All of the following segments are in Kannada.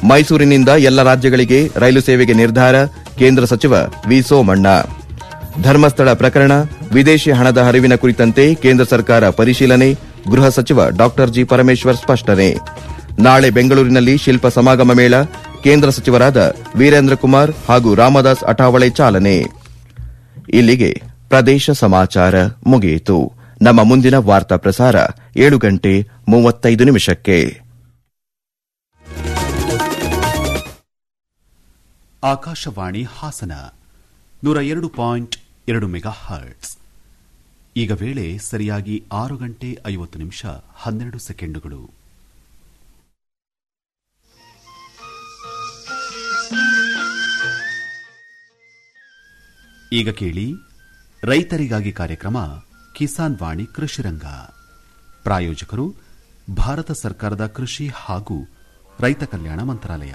ಮೈಸೂರಿನಿಂದ ಎಲ್ಲ ರಾಜ್ಯಗಳಿಗೆ ರೈಲು ಸೇವೆಗೆ ನಿರ್ಧಾರ ಕೇಂದ್ರ ಸಚಿವ ವಿ ಸೋಮಣ್ಣ ಧರ್ಮಸ್ಥಳ ಪ್ರಕರಣ ವಿದೇಶಿ ಹಣದ ಹರಿವಿನ ಕುರಿತಂತೆ ಕೇಂದ್ರ ಸರ್ಕಾರ ಪರಿಶೀಲನೆ ಗೃಹ ಸಚಿವ ಡಾ ಜಿ ಪರಮೇಶ್ವರ್ ಸ್ಪಷ್ಟನೆ ನಾಳೆ ಬೆಂಗಳೂರಿನಲ್ಲಿ ಶಿಲ್ಪ ಸಮಾಗಮ ಮೇಳ ಕೇಂದ್ರ ಸಚಿವರಾದ ವೀರೇಂದ್ರ ಕುಮಾರ್ ಹಾಗೂ ರಾಮದಾಸ್ ಅಠಾವಳೆ ಚಾಲನೆ ಇಲ್ಲಿಗೆ ಪ್ರದೇಶ ಸಮಾಚಾರ ಮುಗಿಯಿತು ನಮ್ಮ ಮುಂದಿನ ವಾರ್ತಾ ಪ್ರಸಾರ ಏಳು ಗಂಟೆ ಮೂವತ್ತೈದು ನಿಮಿಷಕ್ಕೆ ಆಕಾಶವಾಣಿ ಹಾಸನ ನೂರ ಎರಡು ಪಾಯಿಂಟ್ ಎರಡು ಮೆಗಾ ಹರ್ಟ್ಸ್ ಈಗ ವೇಳೆ ಸರಿಯಾಗಿ ಆರು ಗಂಟೆ ಐವತ್ತು ನಿಮಿಷ ಹನ್ನೆರಡು ಸೆಕೆಂಡುಗಳು ಈಗ ಕೇಳಿ ರೈತರಿಗಾಗಿ ಕಾರ್ಯಕ್ರಮ ಕಿಸಾನ್ ವಾಣಿ ಕೃಷಿರಂಗ ಪ್ರಾಯೋಜಕರು ಭಾರತ ಸರ್ಕಾರದ ಕೃಷಿ ಹಾಗೂ ರೈತ ಕಲ್ಯಾಣ ಮಂತ್ರಾಲಯ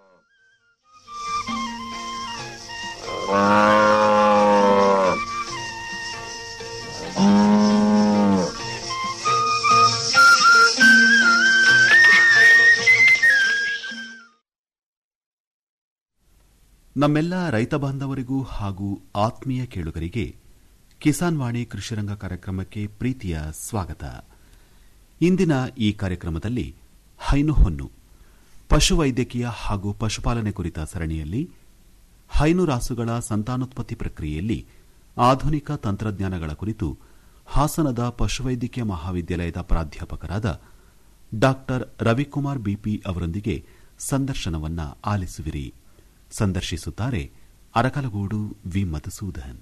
ನಮ್ಮೆಲ್ಲ ರೈತ ಬಾಂಧವರಿಗೂ ಹಾಗೂ ಆತ್ಮೀಯ ಕೇಳುಗರಿಗೆ ಕಿಸಾನ್ ವಾಣಿ ಕೃಷಿರಂಗ ಕಾರ್ಯಕ್ರಮಕ್ಕೆ ಪ್ರೀತಿಯ ಸ್ವಾಗತ ಇಂದಿನ ಈ ಕಾರ್ಯಕ್ರಮದಲ್ಲಿ ಹೈನು ಹೊನ್ನು ಪಶುವೈದ್ಯಕೀಯ ಹಾಗೂ ಪಶುಪಾಲನೆ ಕುರಿತ ಸರಣಿಯಲ್ಲಿ ಹೈನು ರಾಸುಗಳ ಸಂತಾನೋತ್ಪತ್ತಿ ಪ್ರಕ್ರಿಯೆಯಲ್ಲಿ ಆಧುನಿಕ ತಂತ್ರಜ್ಞಾನಗಳ ಕುರಿತು ಹಾಸನದ ಪಶುವೈದ್ಯಕೀಯ ಮಹಾವಿದ್ಯಾಲಯದ ಪ್ರಾಧ್ಯಾಪಕರಾದ ಡಾ ರವಿಕುಮಾರ್ ಬಿಪಿ ಅವರೊಂದಿಗೆ ಸಂದರ್ಶನವನ್ನ ಆಲಿಸುವಿರಿ ಸಂದರ್ಶಿಸುತ್ತಾರೆ ಅರಕಲಗೂಡು ವಿ ಮಧುಸೂದನ್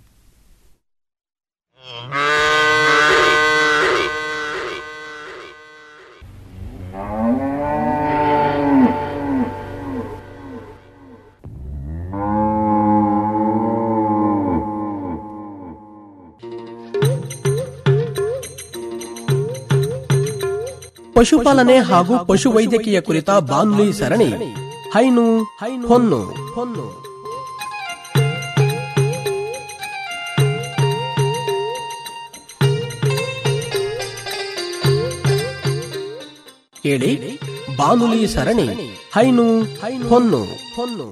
ಪಶುಪಾಲನೆ ಹಾಗೂ ಪಶುವೈದ್ಯಕೀಯ ಕುರಿತ ಬಾನುಲಿ ಸರಣಿ ಹೈನು ಹೊನ್ನು ಹೊನ್ನು ಕೇಳಿ ಬಾನುಲಿ ಸರಣಿ ಹೈನು ಹೊನ್ನು ಹೊನ್ನು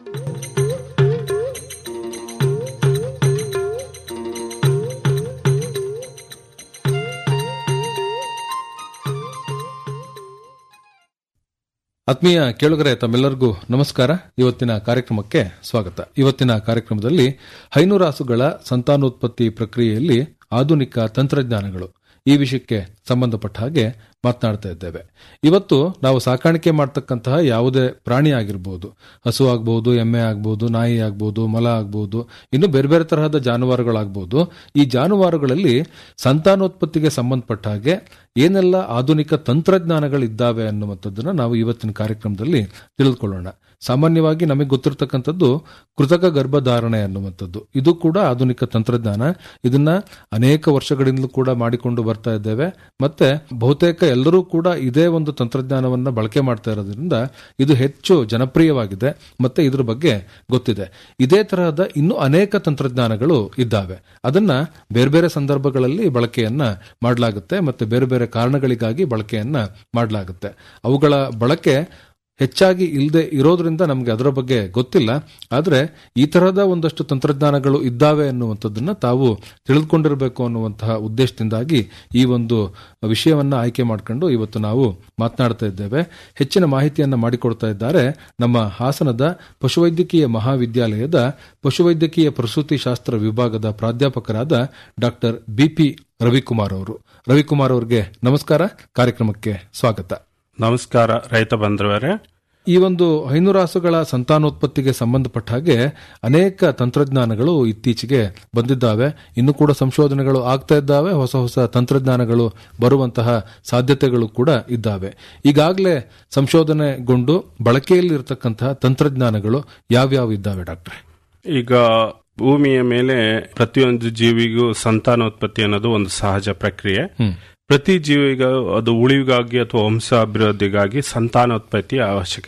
ಆತ್ಮೀಯ ಕೇಳುಗರೆ ತಮ್ಮೆಲ್ಲರಿಗೂ ನಮಸ್ಕಾರ ಇವತ್ತಿನ ಕಾರ್ಯಕ್ರಮಕ್ಕೆ ಸ್ವಾಗತ ಇವತ್ತಿನ ಕಾರ್ಯಕ್ರಮದಲ್ಲಿ ಹೈನುರಾಸುಗಳ ಸಂತಾನೋತ್ಪತ್ತಿ ಪ್ರಕ್ರಿಯೆಯಲ್ಲಿ ಆಧುನಿಕ ತಂತ್ರಜ್ಞಾನಗಳು ಈ ವಿಷಯಕ್ಕೆ ಸಂಬಂಧಪಟ್ಟ ಹಾಗೆ ಮಾತನಾಡ್ತಾ ಇದ್ದೇವೆ ಇವತ್ತು ನಾವು ಸಾಕಾಣಿಕೆ ಮಾಡ್ತಕ್ಕಂತಹ ಯಾವುದೇ ಪ್ರಾಣಿ ಆಗಿರ್ಬೋದು ಹಸು ಆಗ್ಬಹುದು ಎಮ್ಮೆ ಆಗ್ಬಹುದು ನಾಯಿ ಆಗ್ಬಹುದು ಮೊಲ ಆಗ್ಬಹುದು ಇನ್ನು ಬೇರೆ ಬೇರೆ ತರಹದ ಜಾನುವಾರುಗಳಾಗ್ಬಹುದು ಈ ಜಾನುವಾರುಗಳಲ್ಲಿ ಸಂತಾನೋತ್ಪತ್ತಿಗೆ ಸಂಬಂಧಪಟ್ಟ ಹಾಗೆ ಏನೆಲ್ಲ ಆಧುನಿಕ ತಂತ್ರಜ್ಞಾನಗಳಿದ್ದಾವೆ ಅನ್ನುವಂಥದ್ದನ್ನ ನಾವು ಇವತ್ತಿನ ಕಾರ್ಯಕ್ರಮದಲ್ಲಿ ತಿಳಿದುಕೊಳ್ಳೋಣ ಸಾಮಾನ್ಯವಾಗಿ ನಮಗೆ ಗೊತ್ತಿರತಕ್ಕಂಥದ್ದು ಕೃತಕ ಗರ್ಭಧಾರಣೆ ಅನ್ನುವಂಥದ್ದು ಇದು ಕೂಡ ಆಧುನಿಕ ತಂತ್ರಜ್ಞಾನ ಇದನ್ನ ಅನೇಕ ವರ್ಷಗಳಿಂದಲೂ ಕೂಡ ಮಾಡಿಕೊಂಡು ಬರ್ತಾ ಇದ್ದೇವೆ ಮತ್ತೆ ಬಹುತೇಕ ಎಲ್ಲರೂ ಕೂಡ ಇದೇ ಒಂದು ತಂತ್ರಜ್ಞಾನವನ್ನ ಬಳಕೆ ಮಾಡ್ತಾ ಇರೋದ್ರಿಂದ ಇದು ಹೆಚ್ಚು ಜನಪ್ರಿಯವಾಗಿದೆ ಮತ್ತೆ ಇದ್ರ ಬಗ್ಗೆ ಗೊತ್ತಿದೆ ಇದೇ ತರಹದ ಇನ್ನೂ ಅನೇಕ ತಂತ್ರಜ್ಞಾನಗಳು ಇದ್ದಾವೆ ಅದನ್ನ ಬೇರೆ ಬೇರೆ ಸಂದರ್ಭಗಳಲ್ಲಿ ಬಳಕೆಯನ್ನ ಮಾಡಲಾಗುತ್ತೆ ಮತ್ತೆ ಬೇರೆ ಬೇರೆ ಕಾರಣಗಳಿಗಾಗಿ ಬಳಕೆಯನ್ನ ಮಾಡಲಾಗುತ್ತೆ ಅವುಗಳ ಬಳಕೆ ಹೆಚ್ಚಾಗಿ ಇಲ್ಲದೆ ಇರೋದ್ರಿಂದ ನಮಗೆ ಅದರ ಬಗ್ಗೆ ಗೊತ್ತಿಲ್ಲ ಆದರೆ ಈ ತರಹದ ಒಂದಷ್ಟು ತಂತ್ರಜ್ಞಾನಗಳು ಇದ್ದಾವೆ ಅನ್ನುವಂಥದ್ದನ್ನ ತಾವು ತಿಳಿದುಕೊಂಡಿರಬೇಕು ಅನ್ನುವಂತಹ ಉದ್ದೇಶದಿಂದಾಗಿ ಈ ಒಂದು ವಿಷಯವನ್ನ ಆಯ್ಕೆ ಮಾಡಿಕೊಂಡು ಇವತ್ತು ನಾವು ಮಾತನಾಡ್ತಾ ಇದ್ದೇವೆ ಹೆಚ್ಚಿನ ಮಾಹಿತಿಯನ್ನ ಮಾಡಿಕೊಡ್ತಾ ಇದ್ದಾರೆ ನಮ್ಮ ಹಾಸನದ ಪಶುವೈದ್ಯಕೀಯ ಮಹಾವಿದ್ಯಾಲಯದ ಪಶುವೈದ್ಯಕೀಯ ಪ್ರಸೂತಿ ಶಾಸ್ತ್ರ ವಿಭಾಗದ ಪ್ರಾಧ್ಯಾಪಕರಾದ ಡಾಕ್ಟರ್ ಬಿಪಿ ರವಿಕುಮಾರ್ ಅವರು ರವಿಕುಮಾರ್ ಅವರಿಗೆ ನಮಸ್ಕಾರ ಕಾರ್ಯಕ್ರಮಕ್ಕೆ ಸ್ವಾಗತ ನಮಸ್ಕಾರ ರೈತ ಬಂಧುವರೇ ಈ ಒಂದು ಹೈನುರಾಸುಗಳ ಸಂತಾನೋತ್ಪತ್ತಿಗೆ ಸಂಬಂಧಪಟ್ಟ ಹಾಗೆ ಅನೇಕ ತಂತ್ರಜ್ಞಾನಗಳು ಇತ್ತೀಚೆಗೆ ಬಂದಿದ್ದಾವೆ ಇನ್ನು ಕೂಡ ಸಂಶೋಧನೆಗಳು ಆಗ್ತಾ ಇದ್ದಾವೆ ಹೊಸ ಹೊಸ ತಂತ್ರಜ್ಞಾನಗಳು ಬರುವಂತಹ ಸಾಧ್ಯತೆಗಳು ಕೂಡ ಇದ್ದಾವೆ ಈಗಾಗಲೇ ಸಂಶೋಧನೆಗೊಂಡು ಬಳಕೆಯಲ್ಲಿರತಕ್ಕಂತಹ ತಂತ್ರಜ್ಞಾನಗಳು ಯಾವ್ಯಾವ ಇದ್ದಾವೆ ಡಾಕ್ಟ್ರೆ ಈಗ ಭೂಮಿಯ ಮೇಲೆ ಪ್ರತಿಯೊಂದು ಜೀವಿಗೂ ಸಂತಾನೋತ್ಪತ್ತಿ ಅನ್ನೋದು ಒಂದು ಸಹಜ ಪ್ರಕ್ರಿಯೆ ಪ್ರತಿ ಜೀವಿಗ ಅದು ಉಳಿವಿಗಾಗಿ ಅಥವಾ ವಂಶ ಅಭಿವೃದ್ಧಿಗಾಗಿ ಸಂತಾನೋತ್ಪತ್ತಿ ಅವಶ್ಯಕ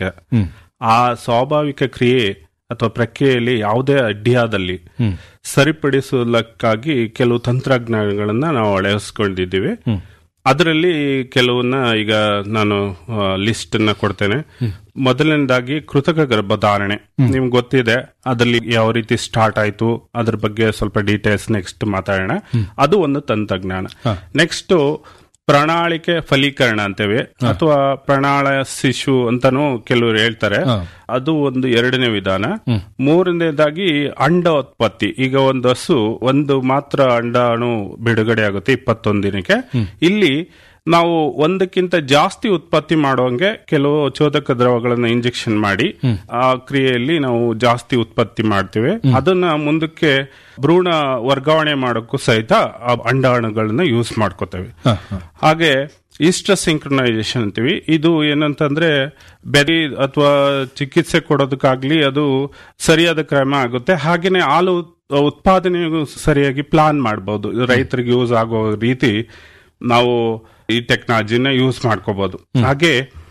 ಆ ಸ್ವಾಭಾವಿಕ ಕ್ರಿಯೆ ಅಥವಾ ಪ್ರಕ್ರಿಯೆಯಲ್ಲಿ ಯಾವುದೇ ಅಡ್ಡಿಯಾದಲ್ಲಿ ಸರಿಪಡಿಸಲಕ್ಕಾಗಿ ಕೆಲವು ತಂತ್ರಜ್ಞಾನಗಳನ್ನ ನಾವು ಅಳವಡಿಸಿಕೊಂಡಿದ್ದೀವಿ ಅದರಲ್ಲಿ ಕೆಲವನ್ನ ಈಗ ನಾನು ಲಿಸ್ಟ್ ಅನ್ನ ಕೊಡ್ತೇನೆ ಮೊದಲನೇದಾಗಿ ಕೃತಕ ಗರ್ಭಧಾರಣೆ ನಿಮ್ಗೆ ಗೊತ್ತಿದೆ ಅದರಲ್ಲಿ ಯಾವ ರೀತಿ ಸ್ಟಾರ್ಟ್ ಆಯ್ತು ಅದ್ರ ಬಗ್ಗೆ ಸ್ವಲ್ಪ ಡೀಟೇಲ್ಸ್ ನೆಕ್ಸ್ಟ್ ಮಾತಾಡೋಣ ಅದು ಒಂದು ತಂತ್ರಜ್ಞಾನ ನೆಕ್ಸ್ಟ್ ಪ್ರಣಾಳಿಕೆ ಫಲೀಕರಣ ಅಂತೇವೆ ಅಥವಾ ಪ್ರಣಾಳ ಶಿಶು ಅಂತಾನು ಕೆಲವರು ಹೇಳ್ತಾರೆ ಅದು ಒಂದು ಎರಡನೇ ವಿಧಾನ ಮೂರನೇದಾಗಿ ಅಂಡ ಉತ್ಪತ್ತಿ ಈಗ ಒಂದು ಹಸು ಒಂದು ಮಾತ್ರ ಅಂಡಾಣು ಬಿಡುಗಡೆ ಆಗುತ್ತೆ ಇಪ್ಪತ್ತೊಂದು ದಿನಕ್ಕೆ ಇಲ್ಲಿ ನಾವು ಒಂದಕ್ಕಿಂತ ಜಾಸ್ತಿ ಉತ್ಪತ್ತಿ ಮಾಡುವಂಗೆ ಕೆಲವು ಚೋದಕ ದ್ರವಗಳನ್ನ ಇಂಜೆಕ್ಷನ್ ಮಾಡಿ ಆ ಕ್ರಿಯೆಯಲ್ಲಿ ನಾವು ಜಾಸ್ತಿ ಉತ್ಪತ್ತಿ ಮಾಡ್ತೇವೆ ಅದನ್ನ ಮುಂದಕ್ಕೆ ಭ್ರೂಣ ವರ್ಗಾವಣೆ ಮಾಡೋಕ್ಕೂ ಸಹಿತ ಆ ಅಂಡಾಣುಗಳನ್ನ ಯೂಸ್ ಮಾಡ್ಕೋತೇವೆ ಹಾಗೆ ಈಸ್ಟರ್ ಸಿಂಕ್ರನೈಸೇಷನ್ ಅಂತೀವಿ ಇದು ಏನಂತಂದ್ರೆ ಬೆರಿ ಅಥವಾ ಚಿಕಿತ್ಸೆ ಕೊಡೋದಕ್ಕಾಗ್ಲಿ ಅದು ಸರಿಯಾದ ಕ್ರಮ ಆಗುತ್ತೆ ಹಾಗೇನೆ ಹಾಲು ಉತ್ಪಾದನೆಗೂ ಸರಿಯಾಗಿ ಪ್ಲಾನ್ ಮಾಡಬಹುದು ರೈತರಿಗೆ ಯೂಸ್ ಆಗೋ ರೀತಿ ನಾವು ಈ ಟೆಕ್ನಾಲಜಿನ ಯೂಸ್ ಮಾಡ್ಕೋಬಹುದು ಹಾಗೆ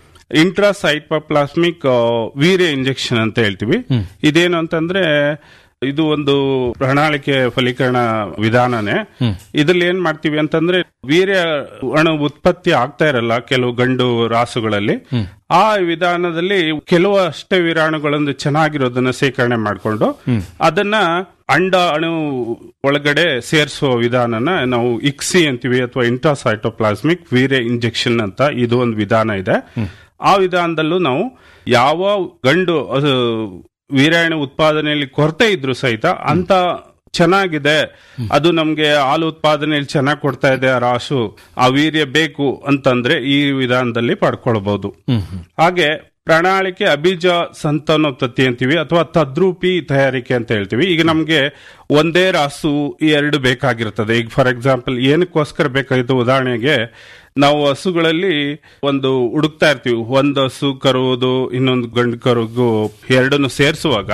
ಇಂಟ್ರಾಸೈಟೋಪ್ಲಾಸ್ಮಿಕ್ ವೀರ್ಯ ಇಂಜೆಕ್ಷನ್ ಅಂತ ಹೇಳ್ತೀವಿ ಇದೇನು ಅಂತಂದ್ರೆ ಇದು ಒಂದು ಪ್ರಣಾಳಿಕೆ ಫಲೀಕರಣ ವಿಧಾನನೇ ಇದ್ರಲ್ಲಿ ಏನ್ ಮಾಡ್ತೀವಿ ಅಂತಂದ್ರೆ ವೀರ್ಯ ಅಣು ಉತ್ಪತ್ತಿ ಆಗ್ತಾ ಇರಲ್ಲ ಕೆಲವು ಗಂಡು ರಾಸುಗಳಲ್ಲಿ ಆ ವಿಧಾನದಲ್ಲಿ ಕೆಲವು ಅಷ್ಟೇ ವೀರಾಣುಗಳನ್ನು ಚೆನ್ನಾಗಿರೋದನ್ನ ಸೇಕರಣೆ ಮಾಡಿಕೊಂಡು ಅದನ್ನ ಅಂಡ ಅಣು ಒಳಗಡೆ ಸೇರಿಸುವ ವಿಧಾನನ ನಾವು ಇಕ್ಸಿ ಅಂತೀವಿ ಅಥವಾ ಇಂಟ್ರಾಸೈಟೋಪ್ಲಾಸ್ಮಿಕ್ ವೀರ್ಯ ಇಂಜೆಕ್ಷನ್ ಅಂತ ಇದು ಒಂದು ವಿಧಾನ ಇದೆ ಆ ವಿಧಾನದಲ್ಲೂ ನಾವು ಯಾವ ಗಂಡು ಅದು ವೀರ್ಯಾಣು ಉತ್ಪಾದನೆಯಲ್ಲಿ ಕೊರತೆ ಇದ್ರು ಸಹಿತ ಅಂತ ಚೆನ್ನಾಗಿದೆ ಅದು ನಮ್ಗೆ ಹಾಲು ಉತ್ಪಾದನೆಯಲ್ಲಿ ಚೆನ್ನಾಗಿ ಕೊಡ್ತಾ ಇದೆ ಆ ರಾಸು ಆ ವೀರ್ಯ ಬೇಕು ಅಂತಂದ್ರೆ ಈ ವಿಧಾನದಲ್ಲಿ ಪಡ್ಕೊಳ್ಬಹುದು ಹಾಗೆ ಪ್ರಣಾಳಿಕೆ ಅಬೀಜ ಸಂತಾನೋತ್ಪತ್ತಿ ಅಂತೀವಿ ಅಥವಾ ತದ್ರೂಪಿ ತಯಾರಿಕೆ ಅಂತ ಹೇಳ್ತೀವಿ ಈಗ ನಮ್ಗೆ ಒಂದೇ ರಾಸು ಈ ಎರಡು ಬೇಕಾಗಿರ್ತದೆ ಈಗ ಫಾರ್ ಎಕ್ಸಾಂಪಲ್ ಏನಕ್ಕೋಸ್ಕರ ಬೇಕಾಗಿತ್ತು ಉದಾಹರಣೆಗೆ ನಾವು ಹಸುಗಳಲ್ಲಿ ಒಂದು ಹುಡುಕ್ತಾ ಇರ್ತೀವಿ ಒಂದು ಹಸು ಕರುವುದು ಇನ್ನೊಂದು ಗಂಡು ಕರುಗೂ ಎರಡನ್ನು ಸೇರಿಸುವಾಗ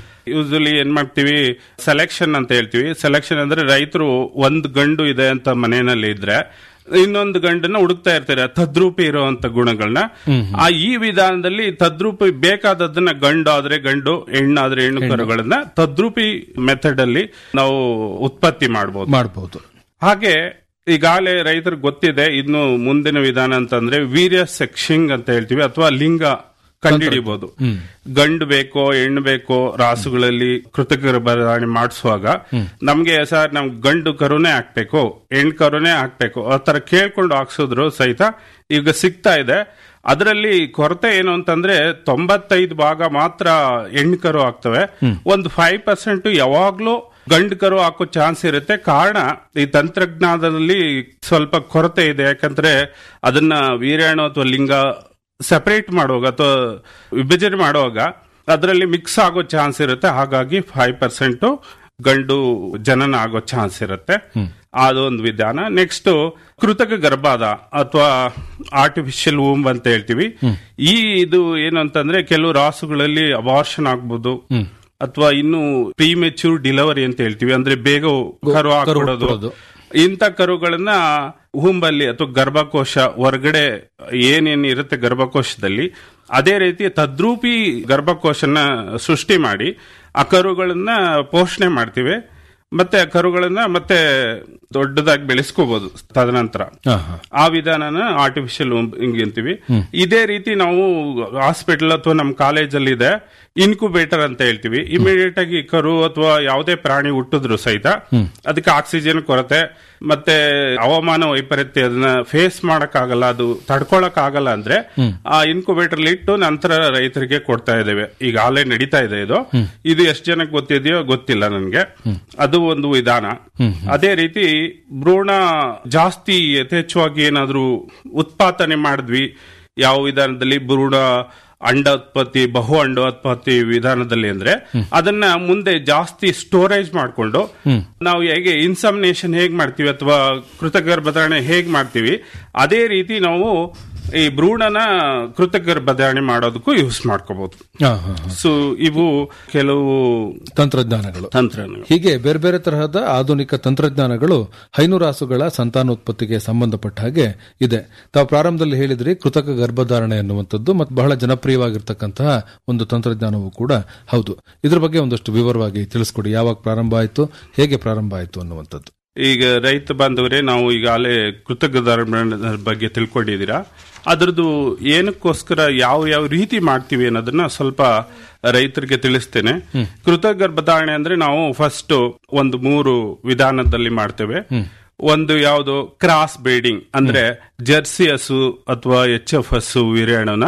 ಯೂಸಲಿ ಏನ್ ಮಾಡ್ತೀವಿ ಸೆಲೆಕ್ಷನ್ ಅಂತ ಹೇಳ್ತೀವಿ ಸೆಲೆಕ್ಷನ್ ಅಂದ್ರೆ ರೈತರು ಒಂದ್ ಗಂಡು ಇದೆ ಅಂತ ಮನೆಯಲ್ಲಿ ಇದ್ರೆ ಇನ್ನೊಂದು ಗಂಡನ್ನ ಹುಡುಕ್ತಾ ಇರ್ತಾರೆ ತದ್ರೂಪಿ ಇರುವಂತ ಗುಣಗಳನ್ನ ಆ ಈ ವಿಧಾನದಲ್ಲಿ ತದ್ರೂಪಿ ಬೇಕಾದದನ್ನ ಗಂಡು ಆದ್ರೆ ಗಂಡು ಹೆಣ್ಣಾದ್ರೆ ಹೆಣ್ಣು ಕರುಗಳನ್ನ ತದ್ರೂಪಿ ಮೆಥಡ್ ಅಲ್ಲಿ ನಾವು ಉತ್ಪತ್ತಿ ಮಾಡಬಹುದು ಮಾಡಬಹುದು ಹಾಗೆ ಈಗಾಗಲೇ ರೈತರಿಗೆ ಗೊತ್ತಿದೆ ಇನ್ನು ಮುಂದಿನ ವಿಧಾನ ಅಂತಂದ್ರೆ ವೀರ್ಯ ಸೆಕ್ಷಿಂಗ್ ಅಂತ ಹೇಳ್ತೀವಿ ಅಥವಾ ಲಿಂಗ ಕಂಡುಹಿಡಿಬಹುದು ಗಂಡು ಬೇಕೋ ಹೆಣ್ಣು ಬೇಕೋ ರಾಸುಗಳಲ್ಲಿ ಕೃತಕ ಗರ್ಭಧಾರಣೆ ಮಾಡಿಸುವಾಗ ನಮ್ಗೆ ಸರ್ ನಮ್ ಗಂಡು ಕರುನೇ ಹಾಕ್ಬೇಕು ಹೆಣ್ಣು ಕರುನೇ ಹಾಕ್ಬೇಕು ಆ ತರ ಕೇಳ್ಕೊಂಡು ಹಾಕ್ಸಿದ್ರು ಸಹಿತ ಈಗ ಸಿಗ್ತಾ ಇದೆ ಅದರಲ್ಲಿ ಕೊರತೆ ಏನು ಅಂತಂದ್ರೆ ತೊಂಬತ್ತೈದು ಭಾಗ ಮಾತ್ರ ಹೆಣ್ಣು ಕರು ಆಗ್ತವೆ ಒಂದು ಫೈವ್ ಪರ್ಸೆಂಟ್ ಯಾವಾಗ್ಲೂ ಗಂಡು ಕರು ಹಾಕೋ ಚಾನ್ಸ್ ಇರುತ್ತೆ ಕಾರಣ ಈ ತಂತ್ರಜ್ಞಾನದಲ್ಲಿ ಸ್ವಲ್ಪ ಕೊರತೆ ಇದೆ ಯಾಕಂದ್ರೆ ಅದನ್ನ ವೀರ್ಯಾಣು ಅಥವಾ ಲಿಂಗ ಸೆಪರೇಟ್ ಮಾಡುವಾಗ ಅಥವಾ ವಿಭಜನೆ ಮಾಡುವಾಗ ಅದರಲ್ಲಿ ಮಿಕ್ಸ್ ಆಗೋ ಚಾನ್ಸ್ ಇರುತ್ತೆ ಹಾಗಾಗಿ ಫೈವ್ ಪರ್ಸೆಂಟ್ ಗಂಡು ಜನನ ಆಗೋ ಚಾನ್ಸ್ ಇರುತ್ತೆ ಅದೊಂದು ವಿಧಾನ ನೆಕ್ಸ್ಟ್ ಕೃತಕ ಗರ್ಭಾದ ಅಥವಾ ಆರ್ಟಿಫಿಷಿಯಲ್ ವೂಮ್ ಅಂತ ಹೇಳ್ತೀವಿ ಈ ಇದು ಏನು ಅಂತಂದ್ರೆ ಕೆಲವು ರಾಸುಗಳಲ್ಲಿ ಅಬಾರ್ಷನ್ ಆಗ್ಬೋದು ಅಥವಾ ಇನ್ನು ಪ್ರೀಮೆಚ್ಯೂರ್ ಡಿಲವರಿ ಅಂತ ಹೇಳ್ತೀವಿ ಅಂದ್ರೆ ಬೇಗ ಕರು ಹಾಕೊಡೋದು ಇಂಥ ಕರುಗಳನ್ನ ಹುಂಬಲ್ಲಿ ಅಥವಾ ಗರ್ಭಕೋಶ ಹೊರಗಡೆ ಏನೇನ್ ಇರುತ್ತೆ ಗರ್ಭಕೋಶದಲ್ಲಿ ಅದೇ ರೀತಿ ತದ್ರೂಪಿ ಗರ್ಭಕೋಶನ ಸೃಷ್ಟಿ ಮಾಡಿ ಆ ಕರುಗಳನ್ನ ಪೋಷಣೆ ಮಾಡ್ತೀವಿ ಮತ್ತೆ ಆ ಕರುಗಳನ್ನ ಮತ್ತೆ ದೊಡ್ಡದಾಗಿ ಬೆಳೆಸ್ಕೋಬಹುದು ತದನಂತರ ಆ ವಿಧಾನನ ಆರ್ಟಿಫಿಷಿಯಲ್ ಹಿಂಗ್ ಅಂತೀವಿ ಇದೇ ರೀತಿ ನಾವು ಹಾಸ್ಪಿಟಲ್ ಅಥವಾ ನಮ್ಮ ಕಾಲೇಜಲ್ಲಿ ಇದೆ ಇನ್ಕ್ಯುಬೇಟರ್ ಅಂತ ಹೇಳ್ತೀವಿ ಇಮಿಡಿಯೇಟ್ ಆಗಿ ಕರು ಅಥವಾ ಯಾವುದೇ ಪ್ರಾಣಿ ಹುಟ್ಟಿದ್ರು ಸಹಿತ ಅದಕ್ಕೆ ಆಕ್ಸಿಜನ್ ಕೊರತೆ ಮತ್ತೆ ಹವಾಮಾನ ವೈಪರೀತ್ಯ ಅದನ್ನ ಫೇಸ್ ಮಾಡಕ್ ಆಗಲ್ಲ ಅದು ತಡ್ಕೊಳಕ್ ಆಗಲ್ಲ ಅಂದ್ರೆ ಆ ಇನ್ಕ್ಯುಬೇಟರ್ ಇಟ್ಟು ನಂತರ ರೈತರಿಗೆ ಕೊಡ್ತಾ ಇದ್ದೇವೆ ಈಗ ಆಲೇ ನಡೀತಾ ಇದೆ ಇದು ಇದು ಎಷ್ಟು ಜನಕ್ಕೆ ಗೊತ್ತಿದೆಯೋ ಗೊತ್ತಿಲ್ಲ ನನ್ಗೆ ಅದು ಒಂದು ವಿಧಾನ ಅದೇ ರೀತಿ ಭ್ರೂಣ ಜಾಸ್ತಿ ಯಥೇಚ್ಛವಾಗಿ ಏನಾದ್ರೂ ಉತ್ಪಾದನೆ ಮಾಡಿದ್ವಿ ಯಾವ ವಿಧಾನದಲ್ಲಿ ಭ್ರೂಣ ಅಂಡ ಉತ್ಪತ್ತಿ ಬಹು ಅಂಡ ಉತ್ಪತ್ತಿ ವಿಧಾನದಲ್ಲಿ ಅಂದ್ರೆ ಅದನ್ನ ಮುಂದೆ ಜಾಸ್ತಿ ಸ್ಟೋರೇಜ್ ಮಾಡಿಕೊಂಡು ನಾವು ಹೇಗೆ ಇನ್ಸಮಿನೇಷನ್ ಹೇಗ್ ಮಾಡ್ತೀವಿ ಅಥವಾ ಕೃತಕ ಗರ್ಭಧಾರಣೆ ಹೇಗ್ ಮಾಡ್ತೀವಿ ಅದೇ ರೀತಿ ನಾವು ಈ ಭ್ರೂಣನ ಕೃತಕ ಗರ್ಭಧಾರಣೆ ಮಾಡೋದಕ್ಕೂ ಯೂಸ್ ಮಾಡ್ಕೋಬಹುದು ಸೊ ಇವು ಕೆಲವು ತಂತ್ರಜ್ಞಾನಗಳು ತಂತ್ರಗಳು ಹೀಗೆ ಬೇರೆ ಬೇರೆ ತರಹದ ಆಧುನಿಕ ತಂತ್ರಜ್ಞಾನಗಳು ಹೈನುರಾಸುಗಳ ಸಂತಾನೋತ್ಪತ್ತಿಗೆ ಸಂಬಂಧಪಟ್ಟ ಹಾಗೆ ಇದೆ ತಾವು ಪ್ರಾರಂಭದಲ್ಲಿ ಹೇಳಿದ್ರಿ ಕೃತಕ ಗರ್ಭಧಾರಣೆ ಅನ್ನುವಂಥದ್ದು ಮತ್ತು ಬಹಳ ಜನಪ್ರಿಯವಾಗಿರ್ತಕ್ಕಂತಹ ಒಂದು ತಂತ್ರಜ್ಞಾನವೂ ಕೂಡ ಹೌದು ಇದ್ರ ಬಗ್ಗೆ ಒಂದಷ್ಟು ವಿವರವಾಗಿ ತಿಳಿಸ್ಕೊಡಿ ಯಾವಾಗ ಪ್ರಾರಂಭ ಆಯಿತು ಹೇಗೆ ಪ್ರಾರಂಭ ಆಯಿತು ಅನ್ನುವಂಥದ್ದು ಈಗ ರೈತ ಬಾಂಧವರೇ ನಾವು ಈಗಾಗಲೇ ಕೃತಕ ಗರ್ಭಧಾರಣದ ಬಗ್ಗೆ ತಿಳ್ಕೊಂಡಿದ್ದೀರಾ ಅದರದ್ದು ಏನಕ್ಕೋಸ್ಕರ ಯಾವ ಯಾವ ರೀತಿ ಮಾಡ್ತೀವಿ ಅನ್ನೋದನ್ನ ಸ್ವಲ್ಪ ರೈತರಿಗೆ ತಿಳಿಸ್ತೇನೆ ಕೃತಕ ಗರ್ಭಧಾರಣೆ ಅಂದ್ರೆ ನಾವು ಫಸ್ಟ್ ಒಂದು ಮೂರು ವಿಧಾನದಲ್ಲಿ ಮಾಡ್ತೇವೆ ಒಂದು ಯಾವುದು ಕ್ರಾಸ್ ಬ್ರೀಡಿಂಗ್ ಅಂದ್ರೆ ಜರ್ಸಿ ಹಸು ಅಥವಾ ಎಚ್ ಎಫ್ ಹಸು ವೀರ್ಯಾಣುನ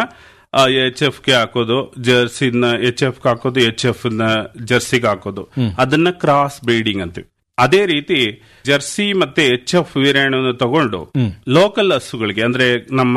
ಎಚ್ ಎಫ್ ಗೆ ಹಾಕೋದು ಜರ್ಸಿನ ಎಚ್ ಎಫ್ ಹಾಕೋದು ಎಚ್ ಎಫ್ ನ ಜರ್ಸಿಗೆ ಹಾಕೋದು ಅದನ್ನ ಕ್ರಾಸ್ ಬ್ರೀಡಿಂಗ್ ಅಂತೀವಿ ಅದೇ ರೀತಿ ಜರ್ಸಿ ಮತ್ತೆ ಎಚ್ ಎಫ್ ವೀರ್ಯಾಣುನ ತಗೊಂಡು ಲೋಕಲ್ ಹಸುಗಳಿಗೆ ಅಂದ್ರೆ ನಮ್ಮ